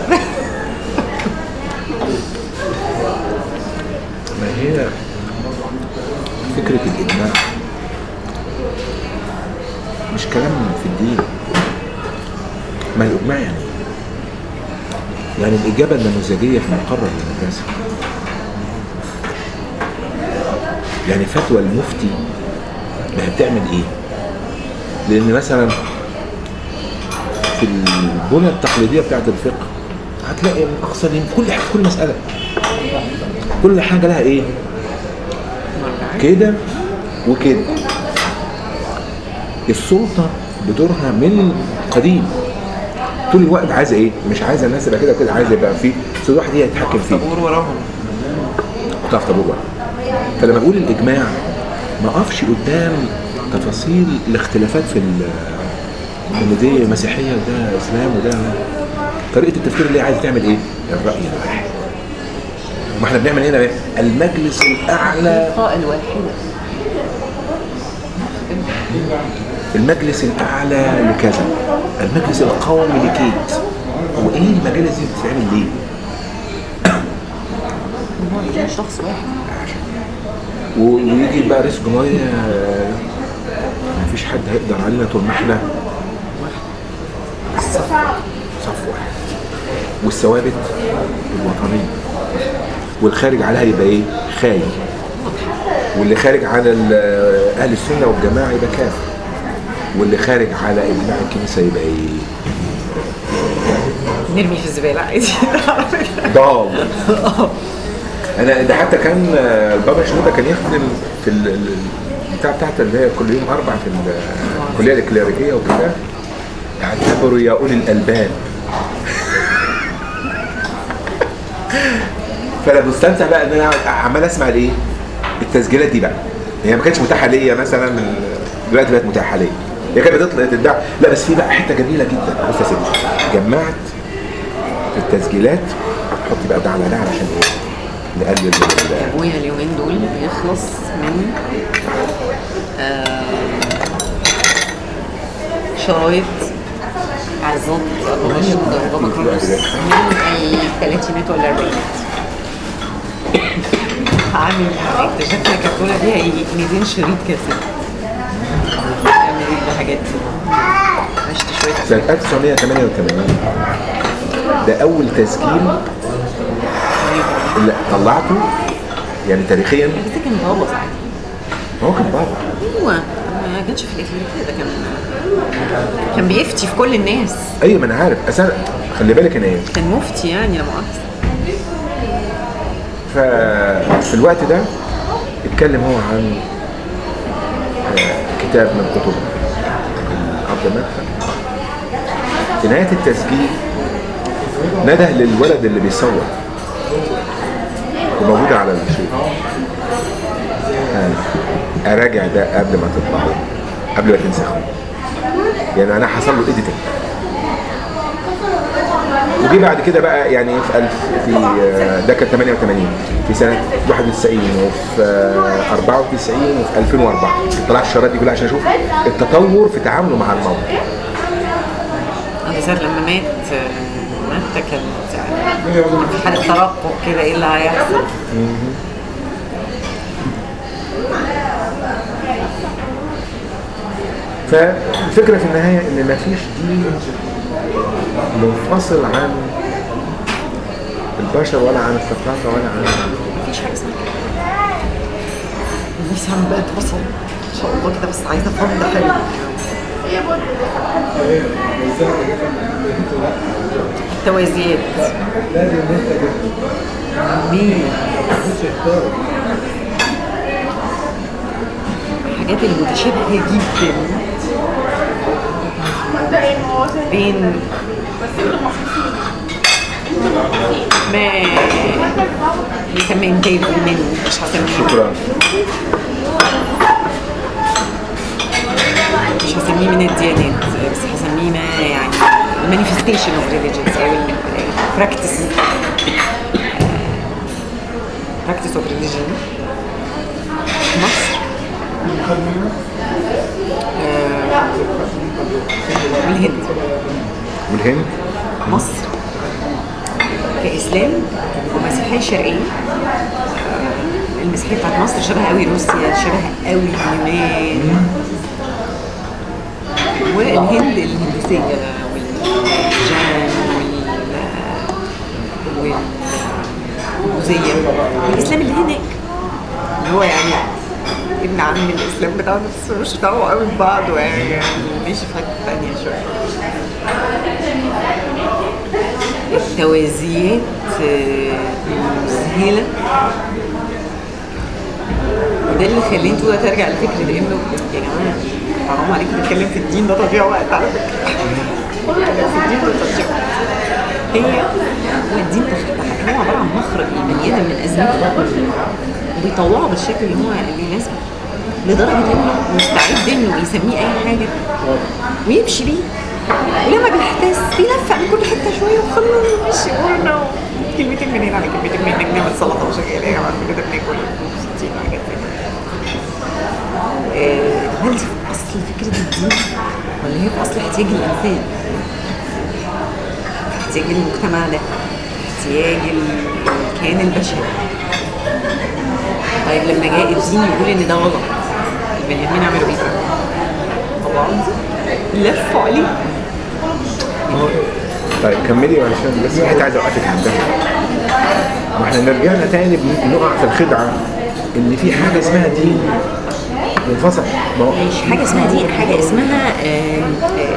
ما هي فكرة الإجماع مش كلام في الدين ما الإجماع يعني إيه؟ يعني الإجابة النموذجية في مقرر المدرسة يعني فتوى المفتي ما هي بتعمل إيه؟ لأن مثلا في البنى التقليدية بتاعت الفقه هتلاقي من أقصى اليمين كل حاجة كل مسألة كل حاجة لها إيه؟ كده وكده السلطة بدورها من قديم طول الوقت عايزة ايه؟ مش عايزة الناس تبقى كده وكده عايزة يبقى في كل واحد هي يتحكم فيه طابور وراهم تعرف طابور واحد فلما بقول الإجماع ما أقفش قدام تفاصيل الاختلافات في ال- ان دي مسيحية وده إسلام وده طريقة التفكير اللي هي عايزة تعمل إيه؟ الرأي الواحد ما احنا بنعمل هنا إيه؟ المجلس الأعلى القاء الواحدة المجلس الأعلى لكذا المجلس القومي لكيت وإيه المجالس دي بتتعمل ليه؟ هو كان شخص واحد و- ويجي بقى رئيس جمهورية ما فيش حد هيقدر علينا طول ما احنا صف صف واحد والثوابت الوطنية والخارج عليها يبقى ايه؟ خاين واللي خارج على ال- اهل السنة والجماعة يبقى كافر واللي خارج على اجماع الكنيسة يبقى ايه؟ نرمي في الزبالة عادي ضال انا ده حتى كان آه، البابا شنودة كان يخدم في ال- ال- البتاع بتاعته اللي هي كل يوم اربع في ال- الكليه الكليريكيه وكده اعتبروا يا اولي الالباب فانا مستمتع بقى ان انا عمال اسمع الايه التسجيلات دي بقى هي ما كانتش متاحه ليا مثلا من دلوقتي بقت متاحه ليا هي كانت بتطلع تتباع لا بس في بقى حته جميله جدا بص يا سيدي جمعت في التسجيلات حط بقى ده على ده علشان ايه نقلل من ال- ابويا اليومين دول بيخلص من آه، شرايط عظات ابو رشيد وبابا كرولوس من الثلاثينات ولا الاربعينات عامل اكتشفنا كرتونه فيها يجي 200 شريط كاسيت يعمل ايه الحاجات دي عشت شويه سنة 1988 ده أول تسجيل اللي طلعته يعني تاريخيا بس ده كان بابا ساعتها هو كان بابا ايوه ما كانش في الاكليريكيه ده كان كان بيفتي في كل الناس أيوة ما أنا عارف أصل أنا- خلي بالك أنا إيه كان مفتي يعني لا مؤاخذه ففي الوقت ده اتكلم هو عن آه، كتاب من كتب الأرض مدخل في نهاية التسجيل نده للولد اللي بيصور وموجودة على الشيء آه، أراجع ده قبل ما تطلعوا قبل ما تنسخوا يعني أنا حصل له إيديتنج وجي بعد كده بقى يعني في ألف في آه، ده كان 88 في سنة 91 وفي آه، 94 وفي 2004 طلعت الشرايط دي كلها عشان اشوف التطور في تعامله مع الموضوع انا ساعة لما مات آه، مات كانت يعني في حالة ترقب كده ايه اللي هيحصل فالفكره في النهايه ان مفيش دين منفصل عن البشر ولا عن الثقافه ولا عن مفيش حاجه اسمها كده نفسي اعمل بقى بصل ان شاء الله كده بس عايزه فضل حلو توازيات مين الحاجات المتشابهة جدا بين ما يسمى انتاج منه مش هسميه شكرا مش هسميه من الديانات بس هسميه ما يعني manifestation of religions او practice practice of religion مصر آه، والهند والهند مصر كإسلام ومسيحية شرقية آه، المسيحية بتاعت مصر شبه قوي روسيا شبه قوي اليونان والهند الهندوسية والجان وال والبوذية والإسلام اللي هناك اللي هو يعني ابن عم الإسلام بتاعنا بس مش دعوة قوي ببعض يعني ماشي في حتة تانية شوية التوازيات آه، مذهلة وده اللي خليني طول الوقت ارجع لفكرة انه يا جماعة حرام عليكم نتكلم في الدين ده تضييع وقت على فكرة الكلام في الدين ده تضييع وقت. هي هو الدين تخ- هو عبارة عن مخرج للبني آدم من أزمته وبيطوعه بالشكل اللي هو اللي يناسبه لدرجة انه مستعد انه يسميه أي حاجة ويمشي بيه ولما بيحتاس بيلفق من كل حته شويه وخلاص ماشي قلنا كلمتين من هنا على كلمتين من هنا نعمل سلطه وشغاله يا جماعه كده بناكل ومبسوطين وحاجات زي كده. آه، هل دي في اصل فكره الدين ولا هي في اصل احتياج الانسان؟ احتياج المجتمع ده احتياج ال- الكيان البشري طيب لما جاء الدين يقول ان ده غلط البني ادمين عملوا ايه؟ طبعا لفوا عليه طيب كملي علشان بس في حته عايز اوقفك عندها ما احنا رجعنا تاني بنقع في الخدعه ان في حاجه اسمها دين منفصل ما هو مش حاجه اسمها دي حاجه اسمها آم،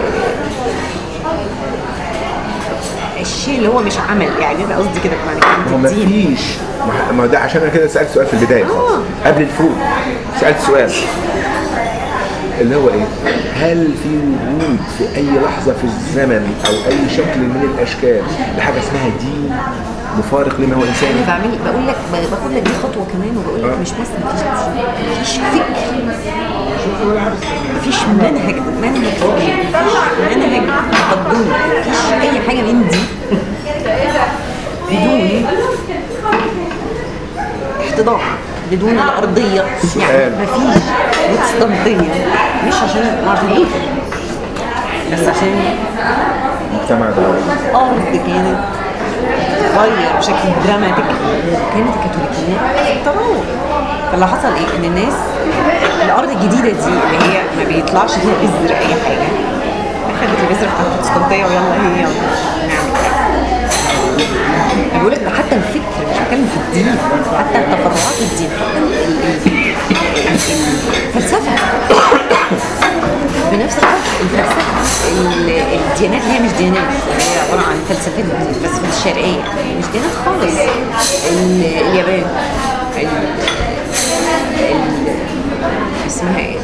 آه، الشيء اللي هو مش عمل يعني انا قصدي كده بمعنى ما هو كلمه ما الدين فيش ما- ما ده عشان انا كده سالت سؤال في البدايه خالص آه. قبل الفوت سالت سؤال اللي هو ايه هل في وجود في اي لحظه في الزمن او اي شكل من الاشكال لحاجه اسمها دين مفارق لما هو انا انساني بعمل بقول لك باخد لك دي خطوه كمان وبقول لك آه. مش بس مفيش دين مفيش فكر مفيش منهج منهج فكري مفيش منهج تقدمي مفيش اي حاجه من دي بدون احتضان بدون الارضيه سؤال. يعني مفيش بروتستانتيه مش عشان مارتن لوثر بس عشان المجتمع ده الارض كانت تتغير بشكل دراماتيك كانت الكاثوليكيات في التطور فاللي حصل ايه ان الناس الارض الجديده دي اللي هي ما بيطلعش فيها بذر اي حاجه خدت البذره بتاعت البروتستانتيه ويلا هي نعمل كده بيقول لك ده حتى الفكر مش بتكلم في الدين حتى تفرعات الدين حتى ال- ال- ال- الفلسفه بنفس الوقت الفلسفه ال- الديانات هي مش ديانات هي عباره عن فلسفات الفلسفه الشرقيه مش ديانات خالص ال- اليابان ال- ال- اسمها ايه؟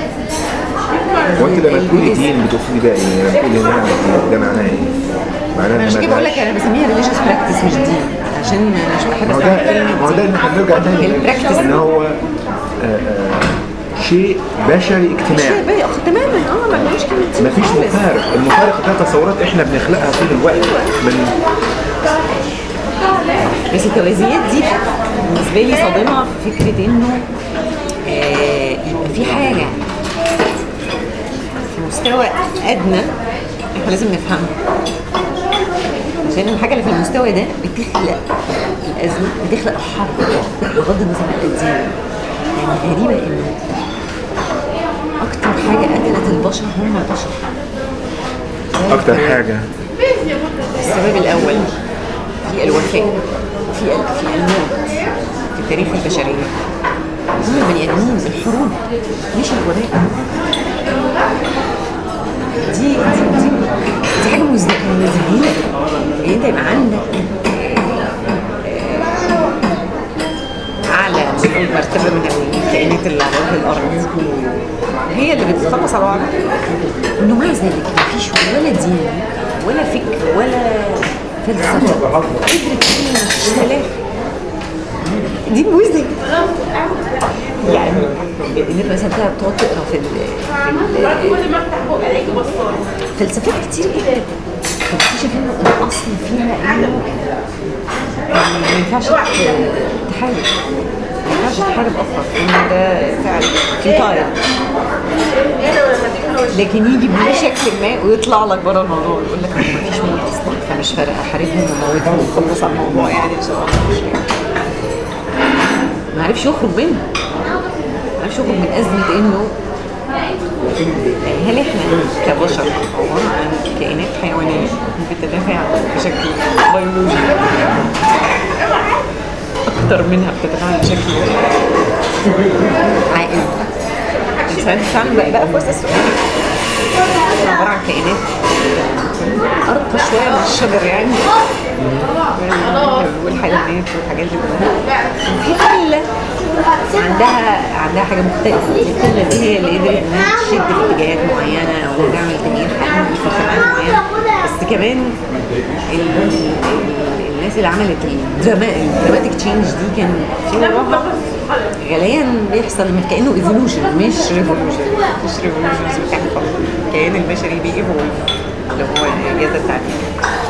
وانت لما تقولي البوذيزم. دين بتقصدي بقى ايه؟ لما تقولي نعمة دين ده معناه ايه؟ معناه انا ان عشان كده بقول لك ملهاش- انا بسميها ريليجيوس براكتس مش دين عشان انا مش بحب ما هو استعمل ده كلمه ما هو ده دين. ان احنا بنرجع تاني البراكتس ان هو آه، آه، شيء بشري اجتماعي شيء بقى تماما اه ما ملوش كلمه دين مفيش خالص. مفارق المفارق ده تصورات احنا بنخلقها طول الوقت من بس التوازيات دي بالنسبه لي صادمه في فكره انه آه يبقى في حاجه في مستوى ادنى احنا لازم نفهمها عشان الحاجه اللي في المستوى ده بتخلق الازمه بتخلق الحرب بغض النظر عن الدين يعني غريبه انه اكتر حاجه قتلت البشر البشر هم البشر اكتر حاجه السبب الأول في الوفاء في ال- في الموت في التاريخ البشرية هم البني آدمين الحروب مش الوباء دي دي دي, دي حاجة مز- مذهلة يعني أنت يبقى عندك آه، أعلى نقول مرتبة من الكائنات اللي على وجه الأرض هي اللي بتخلص على بعضها انه مع ذلك مفيش ولا دين ولا فكر ولا فلسفه قدرت تقول مفيش سلام دي مؤذي يعني انك مثلا بتقعد بتقعد تقرا في ال- في ال- فلسفات كتير جدا تكتشف انه الاصل فيها انه ما ينفعش ت- تحارب ما ينفعش تحارب اصلا ان ده فعل في طاير لكن يجي بشكل ما ويطلع لك بره الموضوع ويقول لك ما فيش موت اصلا فمش فارقه احاربهم واموتهم وخلص على الموضوع يعني بصراحه مش ما عرفش يخرج منها ما عرفش يخرج من ازمه انه هل احنا كبشر عباره عن كائنات حيوانيه بتتدافع بشكل بيولوجي اكتر منها بتتفاعل بشكل عائلي الانسان فعلا بقى, بقى في وسط السؤال احنا عباره عن كائنات ارقى شويه من الشجر يعني والحيوانات والحاجات دي كلها وفي قله عندها عندها حاجه مختلفه القله دي هي اللي قدرت انها تشد في اتجاهات معينه ولا تعمل تغيير حقيقي في خدمات معينه بس كمان ال- ال- الناس اللي عملت الدراماتيك تشينج دي كان في وراها غاليا بيحصل من كانه ايفولوشن مش ريفولوشن مش ريفولوشن الكيان البشري بييفولف اللي هو الاجازه التعبير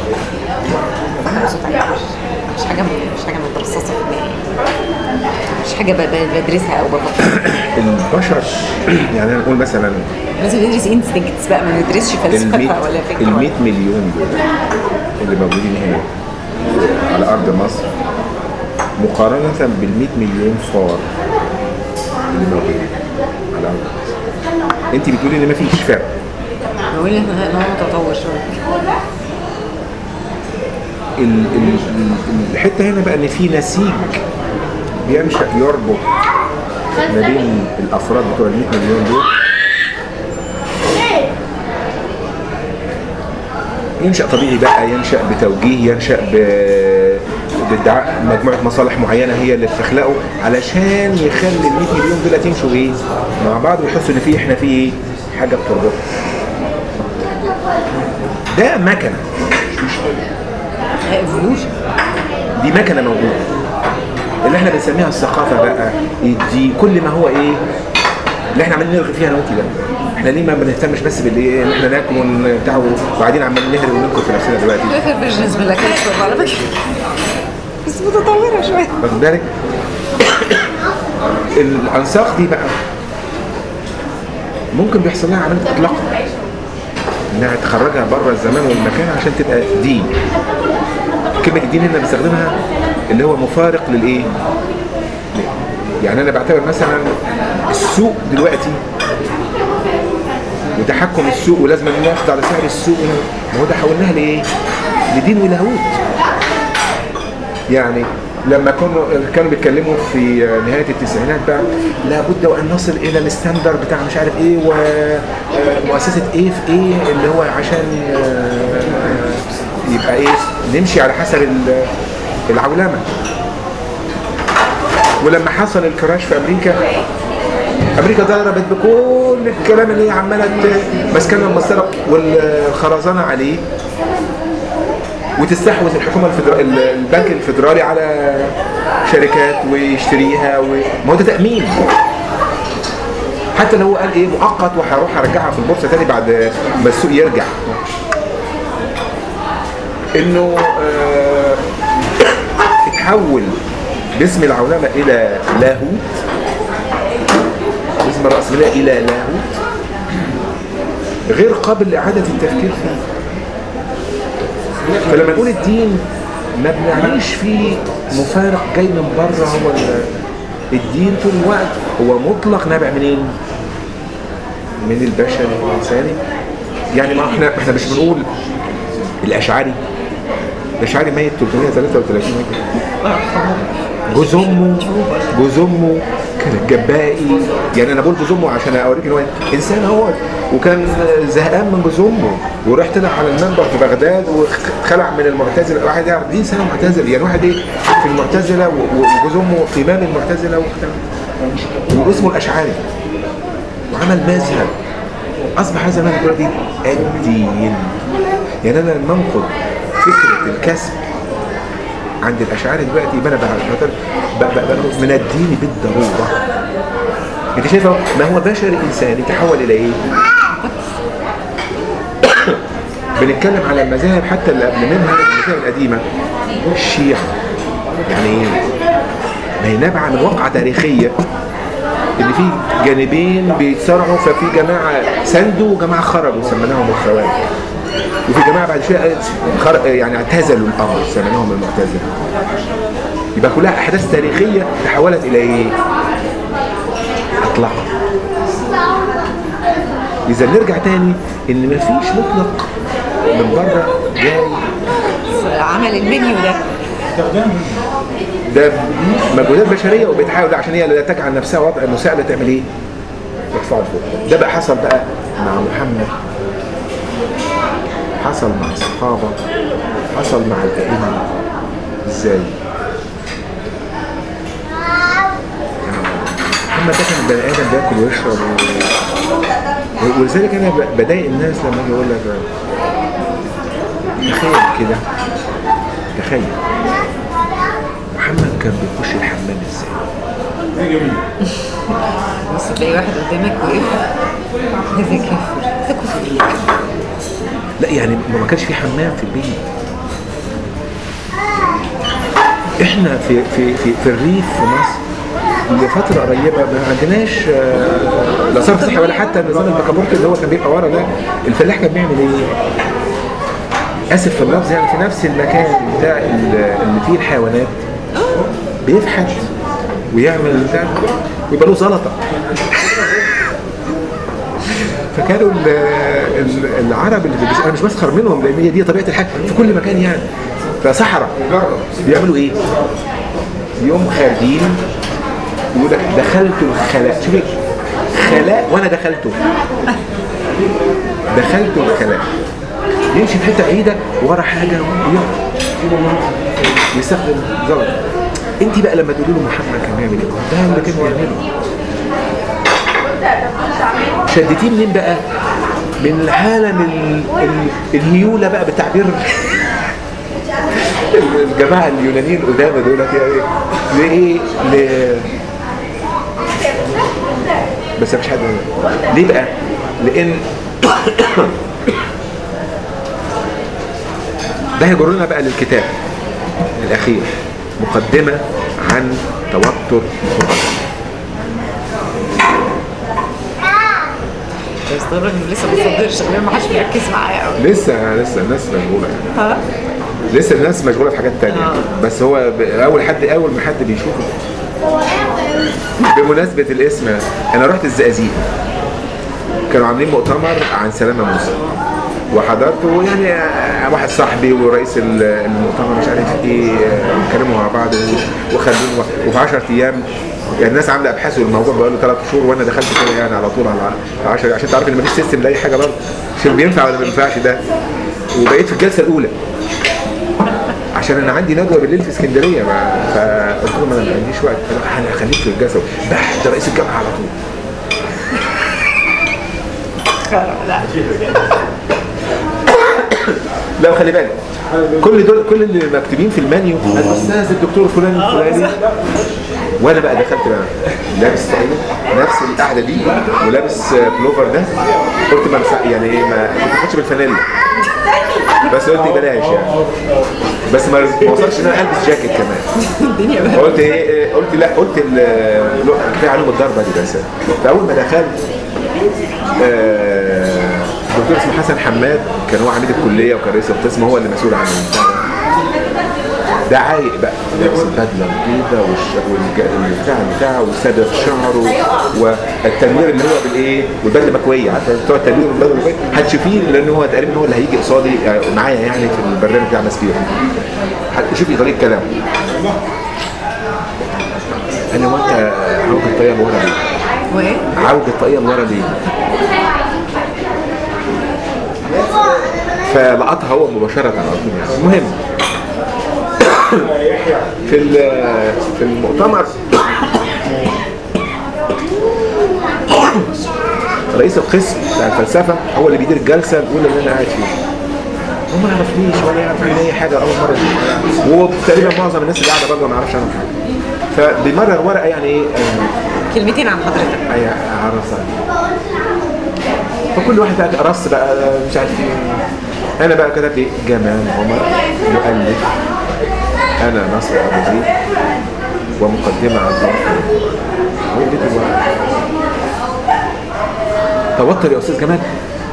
صوت عالي. مش حاجه مش حاجه مترصصه في دماغي مش حاجه ب- ب- بدرسها او بفكر البشر يعني نقول مثلا لازم ندرس انستنكتس بقى ما ندرسش ال 100 فلسفه ولا فكره ال 100 مليون دول اللي موجودين هنا على ارض مصر مقارنة بال 100 مليون فار اللي موجودين على ارض مصر انت بتقولي ان مفيش فرق بقول ان إن هو متطور شويه ال- ال- ال- الحته هنا بقى ان في نسيج بينشا يربط ما بين الافراد بتوع ال 100 مليون دول ينشا طبيعي بقى ينشا بتوجيه ينشا ب بادعاء مجموعه مصالح معينه هي اللي بتخلقه علشان يخلي ال 100 مليون دول يمشوا ايه مع بعض ويحسوا ان في احنا في ايه حاجه بتربطنا ده مكنه ايفولوشن دي مكنه موجوده اللي احنا بنسميها الثقافه بقى دي كل ما هو ايه اللي احنا عمالين نلغي فيها انا وانت ده احنا ليه ما بنهتمش بس بالايه ان احنا ناكل ونبتاع وبعدين عمالين نهري وننكر في نفسنا دلوقتي اخر فيرجنز من الاكل على فكره بس متطوره شويه واخد بالك الانساق دي بقى ممكن بيحصل لها عمليه اطلاق انها تخرجها بره الزمان والمكان عشان تبقى دين كلمه الدين هنا بنستخدمها اللي هو مفارق للايه يعني انا بعتبر مثلا السوق دلوقتي وتحكم السوق ولازم ناخد على سعر السوق ما هو ده حولناها لايه لدين ولاهوت يعني لما كانوا كانوا بيتكلموا في نهايه التسعينات بقى لابد وان نصل الى الستاندر بتاع مش عارف ايه ومؤسسه ايه في ايه اللي هو عشان آه، يبقى ايه نمشي على حسب ال- العولمه ولما حصل الكراش في امريكا امريكا ضربت بكل الكلام اللي هي عماله ت- ماسكانا المسطره والخرزانه عليه وتستحوذ الحكومه الفدرا... ال- البنك الفدرالي على شركات ويشتريها و... ما هو ده تامين حتى لو هو قال ايه مؤقت وهروح ارجعها في البورصه تاني بعد ما السوق يرجع انه آه، اتحول باسم العولمه الى لاهوت باسم الرأسمالية الى لاهوت غير قابل لاعاده التفكير فيه فلما نقول الدين ما بنعنيش فيه مفارق جاي من بره هو ال- الدين طول الوقت هو مطلق نابع منين؟ من البشر الانساني يعني ما احنا احنا مش بنقول الاشعري الاشعري ميت 333 هجري جوز امه جوز امه كان الجبائي يعني انا بقول جوز امه عشان اوريك ان هو انسان هو وكان زهقان من جوز امه وراح طلع على المنبر في بغداد وخلع من المعتزله واحد يعرف دي انسان معتزل يعني واحد ايه في المعتزله و- و- وجوز امه امام المعتزله واختلف واسمه الاشعري وعمل مذهب اصبح هذا المذهب دلوقتي الدين يعني انا لما انقد فكره الكسب عند الاشاعره دلوقتي يبقى انا بقى بقى- بقى- بقى من الدين بالضروره انت شايفه ما هو بشري انساني تحول الى ايه؟ بنتكلم على المذاهب حتى اللي قبل منها المذاهب القديمه الشيعه يعني ايه؟ ما هي نابعه من واقعه تاريخيه ان في جانبين بيتصارعوا ففي جماعه سندوا وجماعه خرجوا سميناهم الخوارج وفي جماعه بعد شويه خر... يعني اعتزلوا الامر سميناهم المعتزله يبقى كلها احداث تاريخيه تحولت الى ايه؟ اطلاق اذا نرجع تاني ان مفيش مطلق من بره جاي عمل المنيو ده ده مجهودات بشريه وبتحاول عشان هي لا تجعل نفسها وضع مساعده تعمل ايه؟ ترفعه لفوق ده بقى حصل بقى مع محمد حصل مع الصحابه حصل مع الائمه ازاي؟ محمد ده كان بني ادم بياكل ويشرب و... ولذلك انا ب- بضايق الناس لما اجي اقول لك تخيل كده تخيل محمد كان بيخش الحمام ازاي؟ بص تلاقي واحد قدامك وقف هذا كافر هذا كفر لا يعني ما كانش في حمام في البيت احنا في في في, في الريف في مصر لفتره قريبه ما عندناش آه، لا صرف صحي ولا حتى النظام البكابورت اللي هو كان بيبقى ورا ده الفلاح كان بيعمل ايه؟ اسف في اللفظ يعني في نفس المكان بتاع ال- اللي فيه الحيوانات بيفحت ويعمل بتاع ويبقى له زلطه فكانوا ال- ال- العرب اللي بيش... انا مش بسخر منهم لان هي دي طبيعه الحال في كل مكان يعني فصحراء بيعملوا ايه؟ يوم خارجين يقول لك دخلت الخلاء شوفي خلاء وانا دخلته دخلت الخلاء يمشي في حته بعيده ورا حاجه ويقعد يستخدم زلط انت بقى لما تقولي له محمد كان بيعمل ايه؟ ده اللي كان بيعمله شدتيه منين بقى؟ من العالم ال- ال- الهيولة بقى بتعبير الجماعة اليونانيين القدامى دول يعني لإيه؟ ل... بس مفيش حد ليه بقى؟ لأن ده هيجرنا بقى للكتاب الأخير مقدمة عن توتر القرآن بس ده الراجل لسه بيصدر شغلانه ما حدش بيركز معايا قوي لسه لسه الناس مشغوله يعني ها لسه الناس مشغوله في حاجات تانية آه. بس هو ب- اول حد اول ما حد بيشوفه بمناسبه الاسم انا رحت الزقازيق كانوا عاملين مؤتمر عن سلامه موسى وحضرته يعني آه، واحد صاحبي ورئيس ال- المؤتمر مش عارف ايه آه، اتكلموا مع بعض و- وخلوه وفي 10 ايام يعني الناس عامله ابحاث والموضوع بقى له ثلاث شهور وانا دخلت كده يعني على طول على 10 عشان تعرف ان مفيش سيستم لاي حاجه برضه شوف بينفع ولا ما بينفعش ده وبقيت في الجلسه الاولى عشان انا عندي ندوه بالليل في اسكندريه ما- فقلت لهم انا ما عنديش وقت انا هخليك في الجلسه بحت رئيس الجامعه على طول لا لا خلي بالك كل دول كل اللي مكتوبين في المنيو الاستاذ الدكتور فلان الفلاني وانا بقى دخلت بقى لابس طاقية نفس القعده دي ولابس آه، بلوفر ده قلت ما نفع- يعني ايه ما كنت ما كنتش بالفانيلا بس قلت بلاش يعني بس ما ما وصلش ان انا البس جاكيت كمان الدنيا بقى قلت ايه إيه، قلت لا قلت ال- لو- كفايه عليهم الضربه دي بس فاول ما دخلت آه، دكتور اسمه حسن حماد كان هو عميد الكليه وكان رئيس القسم هو اللي مسؤول عن البتاع ده. ده عايق بقى لابس البدله البيضاء والبتاع بتاعه وسادة شعره والتنوير اللي هو بالايه والبدله مكويه عارفه بتوع التنوير والبدله المكويه هتشوفيه لان هو تقريبا هو اللي هيجي قصادي آه، معايا يعني في البرنامج بتاع ناس فيهم هتشوفي طريقه كلامه انا وانت عوج الطريقه لورا ليه؟ وايه؟ عوج الطريقه لورا ليه؟ فلقطها هو مباشره على طول يعني المهم في ال- في المؤتمر رئيس القسم بتاع الفلسفه هو اللي بيدير الجلسه الاولى اللي انا قاعد فيها هو ما يعرفنيش ولا يعرف عني اي حاجه اول مره اشوفها وتقريبا معظم الناس اللي قاعده برضه ما يعرفش عنها حاجه فبيمرر ورقه يعني ايه آه، كلمتين عن حضرتك اي عرس فكل واحد بقى رص بقى مش عارف ايه انا بقى كتبت ايه جمال عمر مؤلف انا نصر ابو زيد ومقدمه عن ضبط هو اديته الورقه توتر يا استاذ جمال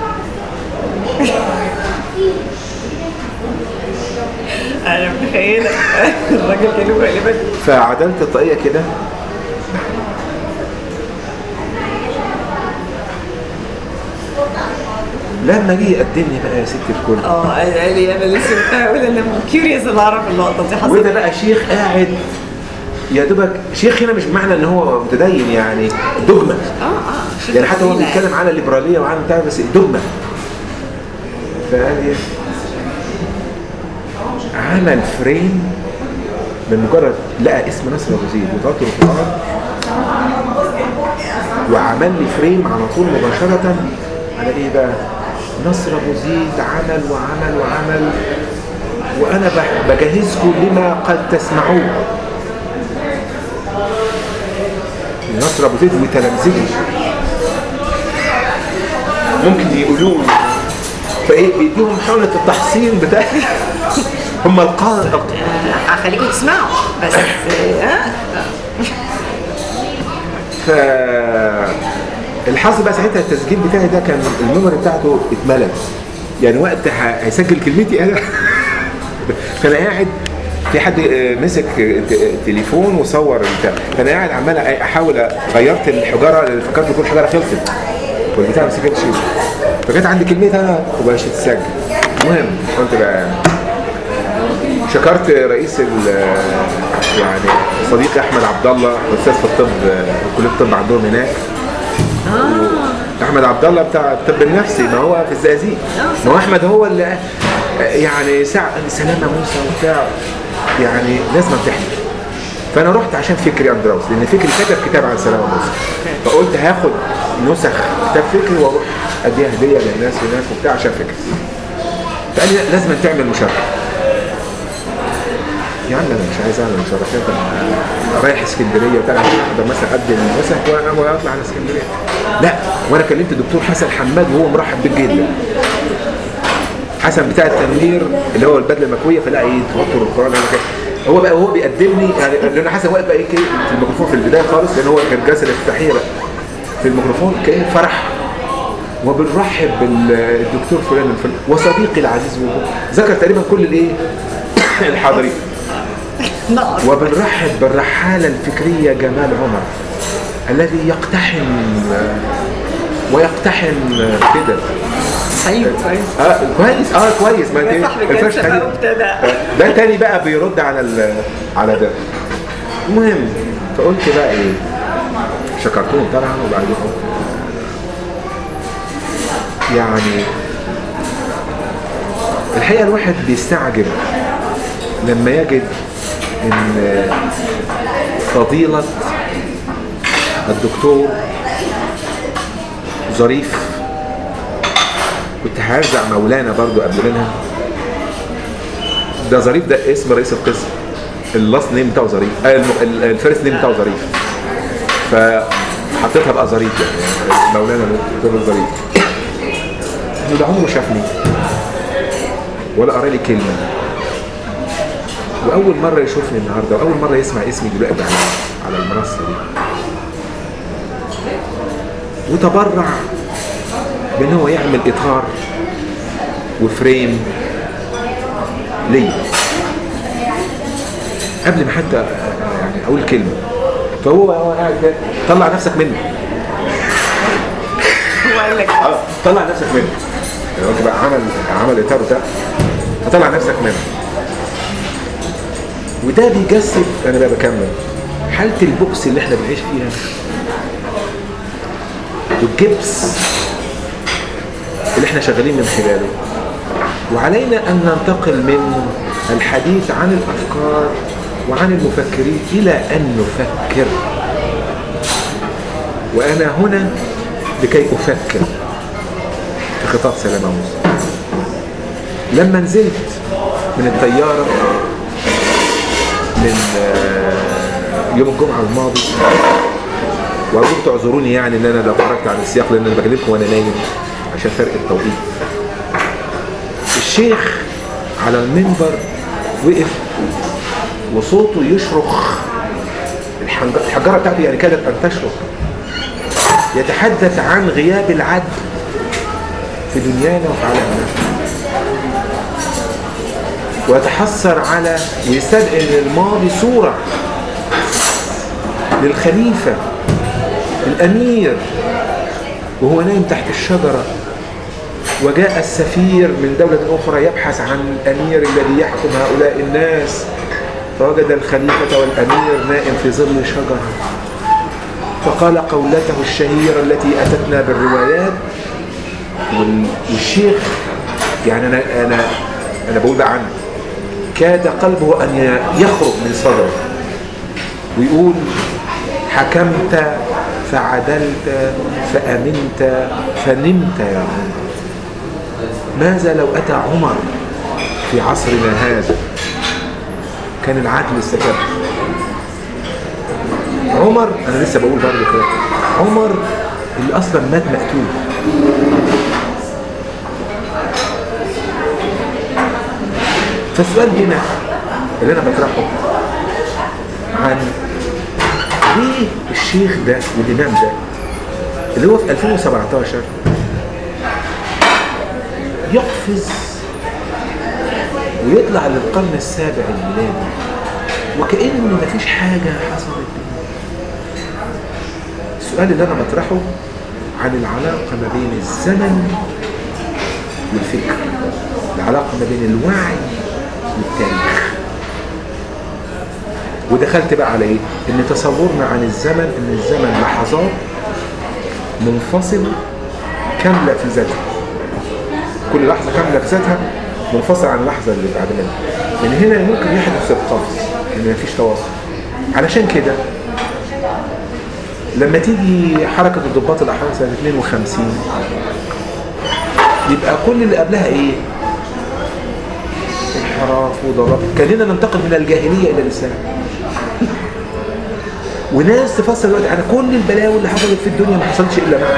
انا متخيله الراجل كان غالبا فعدلت الطاقيه كده لما جه يقدمني بقى يا ست الكل اه قال لي انا لسه بقول انا كيوريوس ان اعرف اللقطه دي حصلت وده بقى شيخ قاعد يا دوبك شيخ هنا مش بمعنى ان هو متدين يعني دogma اه اه شيء يعني حتى هو جميل. بيتكلم على الليبراليه وعن بتاع بس دogma فقال ايه عمل فريم من مجرد لقى اسم نصر ابو زيد وتوتر القران وعمل لي فريم على طول مباشره على ايه بقى نصر ابو زيد عمل وعمل وعمل وانا بح- بجهزكم لما قد تسمعوه نصر ابو زيد وتلامذته ممكن يقولوا لي فايه بيديهم حاولة التحصين بتاع هم القاء آه، هخليكم تسمعوا بس اه ف الحظ بقى ساعتها التسجيل بتاعي ده كان الميموري بتاعته اتملى يعني وقت ه- هيسجل كلمتي انا فانا قاعد في حد آه، مسك آه، ت- تليفون وصور البتاع فانا قاعد عمال أ- احاول غيرت الحجاره اللي فكرت كل حجاره خلصت والبتاع ما سكتش فجت عندي كلمتي انا وبقاش تتسجل المهم قلت بقى شكرت رئيس ال يعني صديقي احمد عبد الله استاذ في الطب كليه الطب عندهم هناك احمد عبد الله بتاع الطب النفسي ما هو في الزقازيق ما هو احمد هو اللي يعني ساعة سلامة موسى وبتاع يعني لازم تحكي فانا رحت عشان فكري اندراوس لان فكري كتب كتاب عن سلامة موسى فقلت هاخد نسخ كتاب فكري واروح اديها هديه للناس هناك وبتاع عشان فكري فقال لي لا، لازم تعمل مشاركه يا عم انا مش عايز اعمل مشاركات انا رايح اسكندريه وبتاع عشان اقدر مثلا اقدم مثلا وانا واطلع على اسكندريه لا وانا كلمت الدكتور حسن حماد وهو مرحب بيك جدا حسن بتاع التنوير اللي هو البدله المكويه فلا ايه توتر القران أنا كده. هو بقى هو بيقدمني يعني لان حسن واقف بقى ايه كده في الميكروفون في البدايه خالص لان هو كان الجلسه الافتتاحيه بقى في الميكروفون كان فرح وبنرحب بالدكتور فلان الفلان وصديقي العزيز وهو ذكر تقريبا كل الايه الحاضرين نقص وبنرحب بالرحالة الفكرية جمال عمر الذي يقتحم ويقتحم كده طيب كويس اه كويس اه كويس ما يا صاحبي كان الفرش سبق خليل. وابتدى. ده تاني بقى بيرد على ال- على ده المهم فقلت بقى ايه شكرتهم طبعا وبعدين قلت يعني الحقيقه الواحد بيستعجب لما يجد ان فضيله الدكتور ظريف كنت هرجع مولانا برضو قبل منها ده ظريف ده اسم رئيس القسم اللاست نيم بتاعه ظريف آه الم- ال- الفيرست نيم بتاعه ظريف فحطيتها بقى ظريف يعني مولانا الدكتور الظريف انه ده عمره شافني ولا قرا لي كلمه واول مره يشوفني النهارده واول مره يسمع اسمي دلوقتي على على المنصه دي وتبرع بان هو يعمل اطار وفريم ليا قبل ما حتى يعني اقول كلمه فهو هو قاعد كده، طلع نفسك منه هو قال لك اه طلع نفسك منه يعني هو بقى عمل عمل اطار ده فطلع نفسك منه وده بيجسد انا بقى بكمل حاله البؤس اللي احنا بنعيش فيها والجبس اللي احنا شغالين من خلاله وعلينا ان ننتقل من الحديث عن الافكار وعن المفكرين الى ان نفكر وانا هنا لكي افكر في خطاب سلامة موسى لما نزلت من الطيارة من آه، يوم الجمعة الماضي وأرجوك تعذروني يعني إن أنا لو خرجت عن السياق لأن أنا بكلمكم وأنا نايم عشان فرق التوقيت الشيخ على المنبر وقف وصوته يشرخ الحنج- الحجارة بتاعته يعني كادت أن تشرخ يتحدث عن غياب العدل في دنيانا وفي عالمنا ويتحسر على ويستدعي من الماضي صورة للخليفة الأمير وهو نايم تحت الشجرة وجاء السفير من دولة أخرى يبحث عن الأمير الذي يحكم هؤلاء الناس فوجد الخليفة والأمير نائم في ظل شجرة فقال قولته الشهيرة التي أتتنا بالروايات وال- والشيخ يعني أنا أنا أنا بقول ده عنه كاد قلبه أن ي- يخرج من صدره ويقول حكمت فعدلت فأمنت فنمت يا عمر ماذا لو أتى عمر في عصرنا هذا كان العدل استتب عمر أنا لسه بقول برضه كده عمر اللي أصلا مات مقتول فالسؤال هنا اللي أنا بطرحه عن ليه الشيخ ده والإمام ده اللي هو في 2017 يقفز ويطلع للقرن السابع الميلادي وكأن مفيش حاجة حصلت السؤال اللي أنا بطرحه عن العلاقة ما بين الزمن والفكر العلاقة ما بين الوعي والتاريخ ودخلت بقى على ايه ان تصورنا عن الزمن ان الزمن لحظات منفصلة كاملة في ذاتها كل لحظة كاملة في ذاتها منفصلة عن اللحظة اللي بعد منها من هنا ممكن يحدث القفز ان مفيش تواصل علشان كده لما تيجي حركة الضباط الأحرار سنة 52 يبقى كل اللي قبلها ايه انحراف وضرب كاننا ننتقل من الجاهلية إلى الإسلام وناس تفسر دلوقتي على كل البلاوي اللي حصلت في الدنيا ما حصلتش إلا مع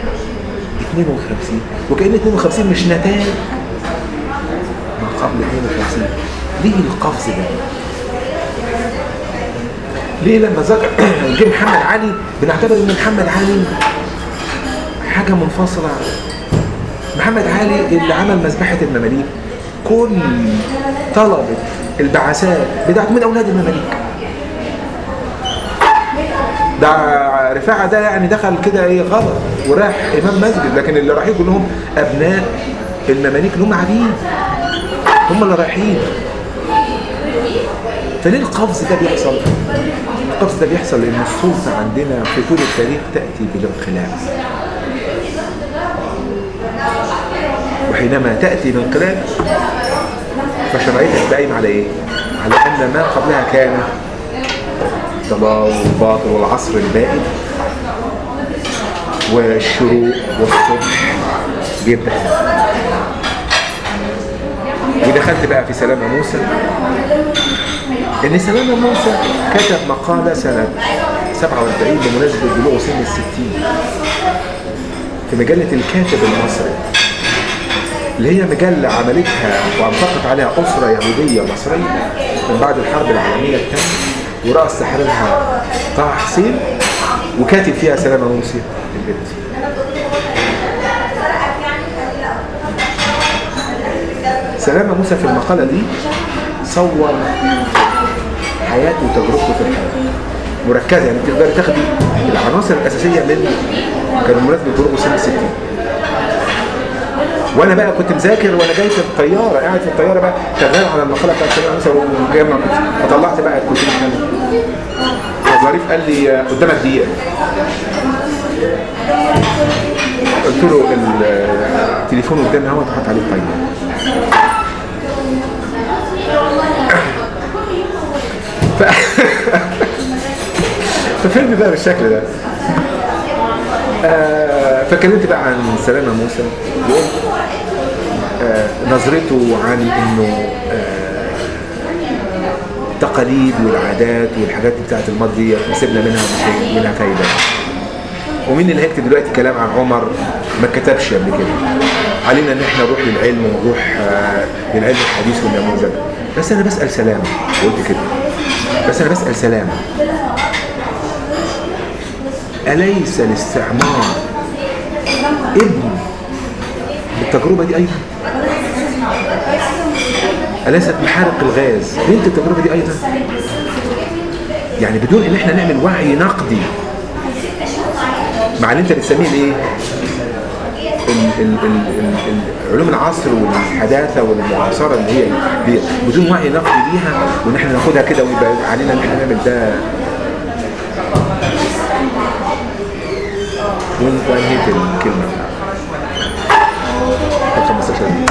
52 وكأن 52 مش نتائج ما قبل 52 ليه القفز ده؟ ليه لما ذكر جه محمد علي بنعتبر ان محمد علي حاجة منفصلة محمد علي اللي عمل مذبحة المماليك كل طلبة البعثات بتاعت من أولاد المماليك ده رفاعة ده يعني دخل كده ايه غلط وراح إمام مسجد لكن اللي رايحين كلهم أبناء المماليك اللي هم عبيد هم اللي رايحين فليه القفز ده بيحصل؟ القفز ده بيحصل لأن السلطة عندنا في طول التاريخ تأتي بالانقلاب وحينما تأتي الانقلاب فشرعيتها قايمة على ايه؟ على أن ما قبلها كان ضلال والباطل والعصر البائد والشروق والصبح جدا ودخلت بقى في سلامة موسى ان سلامة موسى كتب مقالة سنة 47 بمناسبة بلوغ سن الستين في مجلة الكاتب المصري اللي هي مجلة عملتها وانفقت عليها أسرة يهودية مصرية من بعد الحرب العالمية الثانية ورأس تحريرها طه حسين وكاتب فيها سلامة موسى البنت سلامة موسى في المقالة دي صور حياته وتجربته في الحياه مركزه يعني تقدري تاخدي العناصر الاساسيه من كان مناسب بلوغ سن 60 وانا بقى كنت مذاكر وانا جاي في الطياره قاعد في الطياره بقى شغال على المقاله بتاعت سيدنا موسى وجامع فطلعت بقى الكتب الثانيه فظريف قال لي آه، قدامك دقيقه قلت له التليفون قدامي اهو حط عليه التايمر ف... ففيلم بقى بالشكل ده آه، فكلمت بقى عن سلامة موسى وقلت آه، نظرته عن انه آه، التقاليد والعادات والحاجات بتاعت الماضي سيبنا منها ومش منها فايدة ومين اللي هيكتب دلوقتي كلام عن عمر ما كتبش قبل كده علينا ان احنا نروح للعلم ونروح آه، للعلم الحديث والنموذج بس انا بسأل سلامة قلت كده بس انا بسأل سلامة أليس الاستعمار ابن التجربة دي أيضا أليست محارق الغاز بنت التجربة دي أيضا يعني بدون ان احنا نعمل وعي نقدي مع اللي انت بتسميه الايه ال- ال- ال- ال- ال- علوم العصر والحداثه والمعاصره اللي هي دي بدون وعي نقدي ليها وان احنا ناخدها كده ويبقى علينا ان احنا نعمل ده وين وانهيت الكلمه طب 15 دقيقه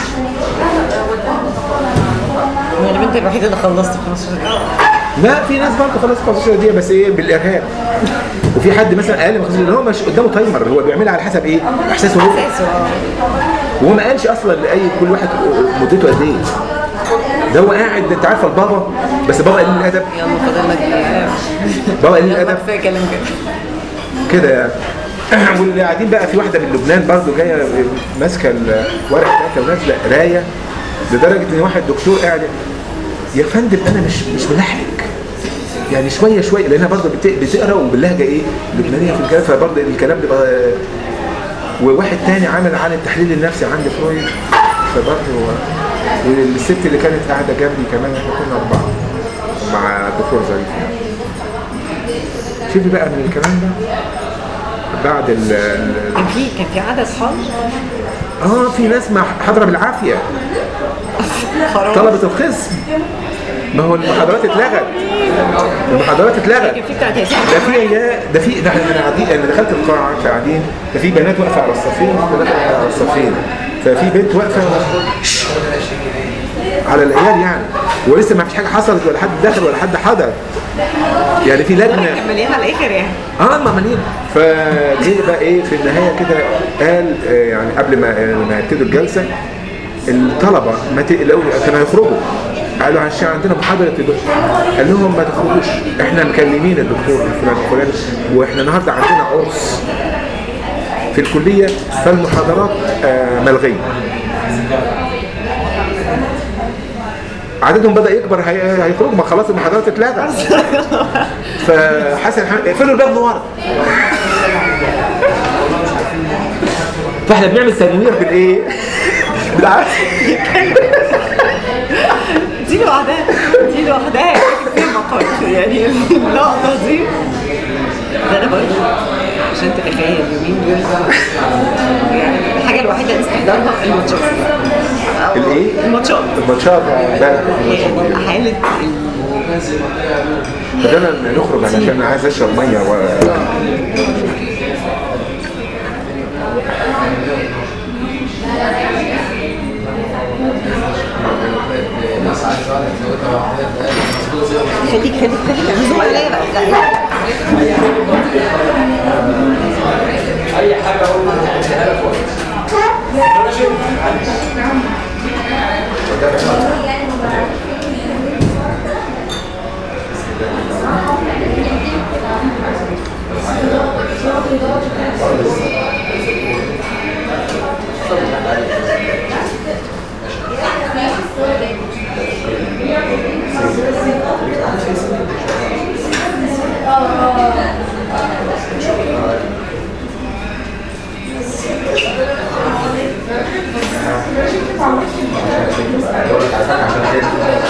يعني البنت الوحيده اللي خلصت في 15 دقيقه لا في ناس برضه خلاص 15 دقيقه بس ايه بالارهاب وفي حد مثلا اقل من 15 دقيقه هو مش قدامه تايمر هو بيعملها على حسب ايه احساسه هو اساسه اه وهو ما قالش اصلا لاي كل واحد مدته قد ايه ده هو قاعد انت عارفه البابا بس بابا قليل الادب يلا فاضل لك دقيقة. بابا قليل يلا الادب كفايه كلام كده كده يعني واللي قاعدين بقى في واحده من لبنان برضو جايه ماسكه الورق بتاعتها ونازله قرايه لدرجه ان واحد دكتور قاعد يا فندم انا مش مش ملحق يعني شويه شويه لانها برضه بت- بتقرا وباللهجه ايه لبنانيه في الكلام فبرضه الكلام بيبقى وواحد تاني عامل عن التحليل النفسي عند فرويد فبرضه والست اللي كانت قاعده جنبي كمان احنا كنا اربعه ومع الدكتور ظريف يعني شوفي بقى من الكلام ده بعد ال ال- كان في كان في عدد حر اه في ناس مع حاضره بالعافيه حرام طلبه القسم ما هو المحاضرات اتلغت المحاضرات اتلغت كان في بتاعت ياسين ده في يا ده في ده احنا قاعدين انا دخلت القاعه فقاعدين ده في بنات واقفه على الصفين وبنات واقفه على الصفين ففي بنت واقفه شش، على العيال يعني ولسه ما فيش حاجه حصلت ولا حد دخل ولا حد حضر يعني في لجنه كان مليان على الاخر يعني اه المعملين فجه بقى ايه في النهايه كده قال آه، يعني قبل ما آه، ما يبتدوا الجلسه الطلبه ما تقلقوا كانوا هيخرجوا قالوا عشان عندنا محاضره الدكتور قال لهم ما تخرجوش احنا مكلمين الدكتور فلان فلان واحنا النهارده عندنا عرس في الكليه فالمحاضرات آه، ملغيه عددهم بدا يكبر هي- هيخرجوا ما خلاص المحاضرات اتلغت فحسن حمد اقفلوا الباب من ورا فاحنا بنعمل تنوير بالايه؟ بالعكس دي لوحدها دي لوحدها كاتب فيها مقال يعني اللقطه دي ده انا بقول عشان تبقى فاهم اليومين دول يعني الحاجه الوحيده اللي استحضرها الماتشات أو الايه؟ الماتشات الماتشات امبارح يعني حاله ال- بدنا نخرج علشان انا عايز اشرب ميه و... خليك خليك خليك عزوم عليا بقى لا، عشان كده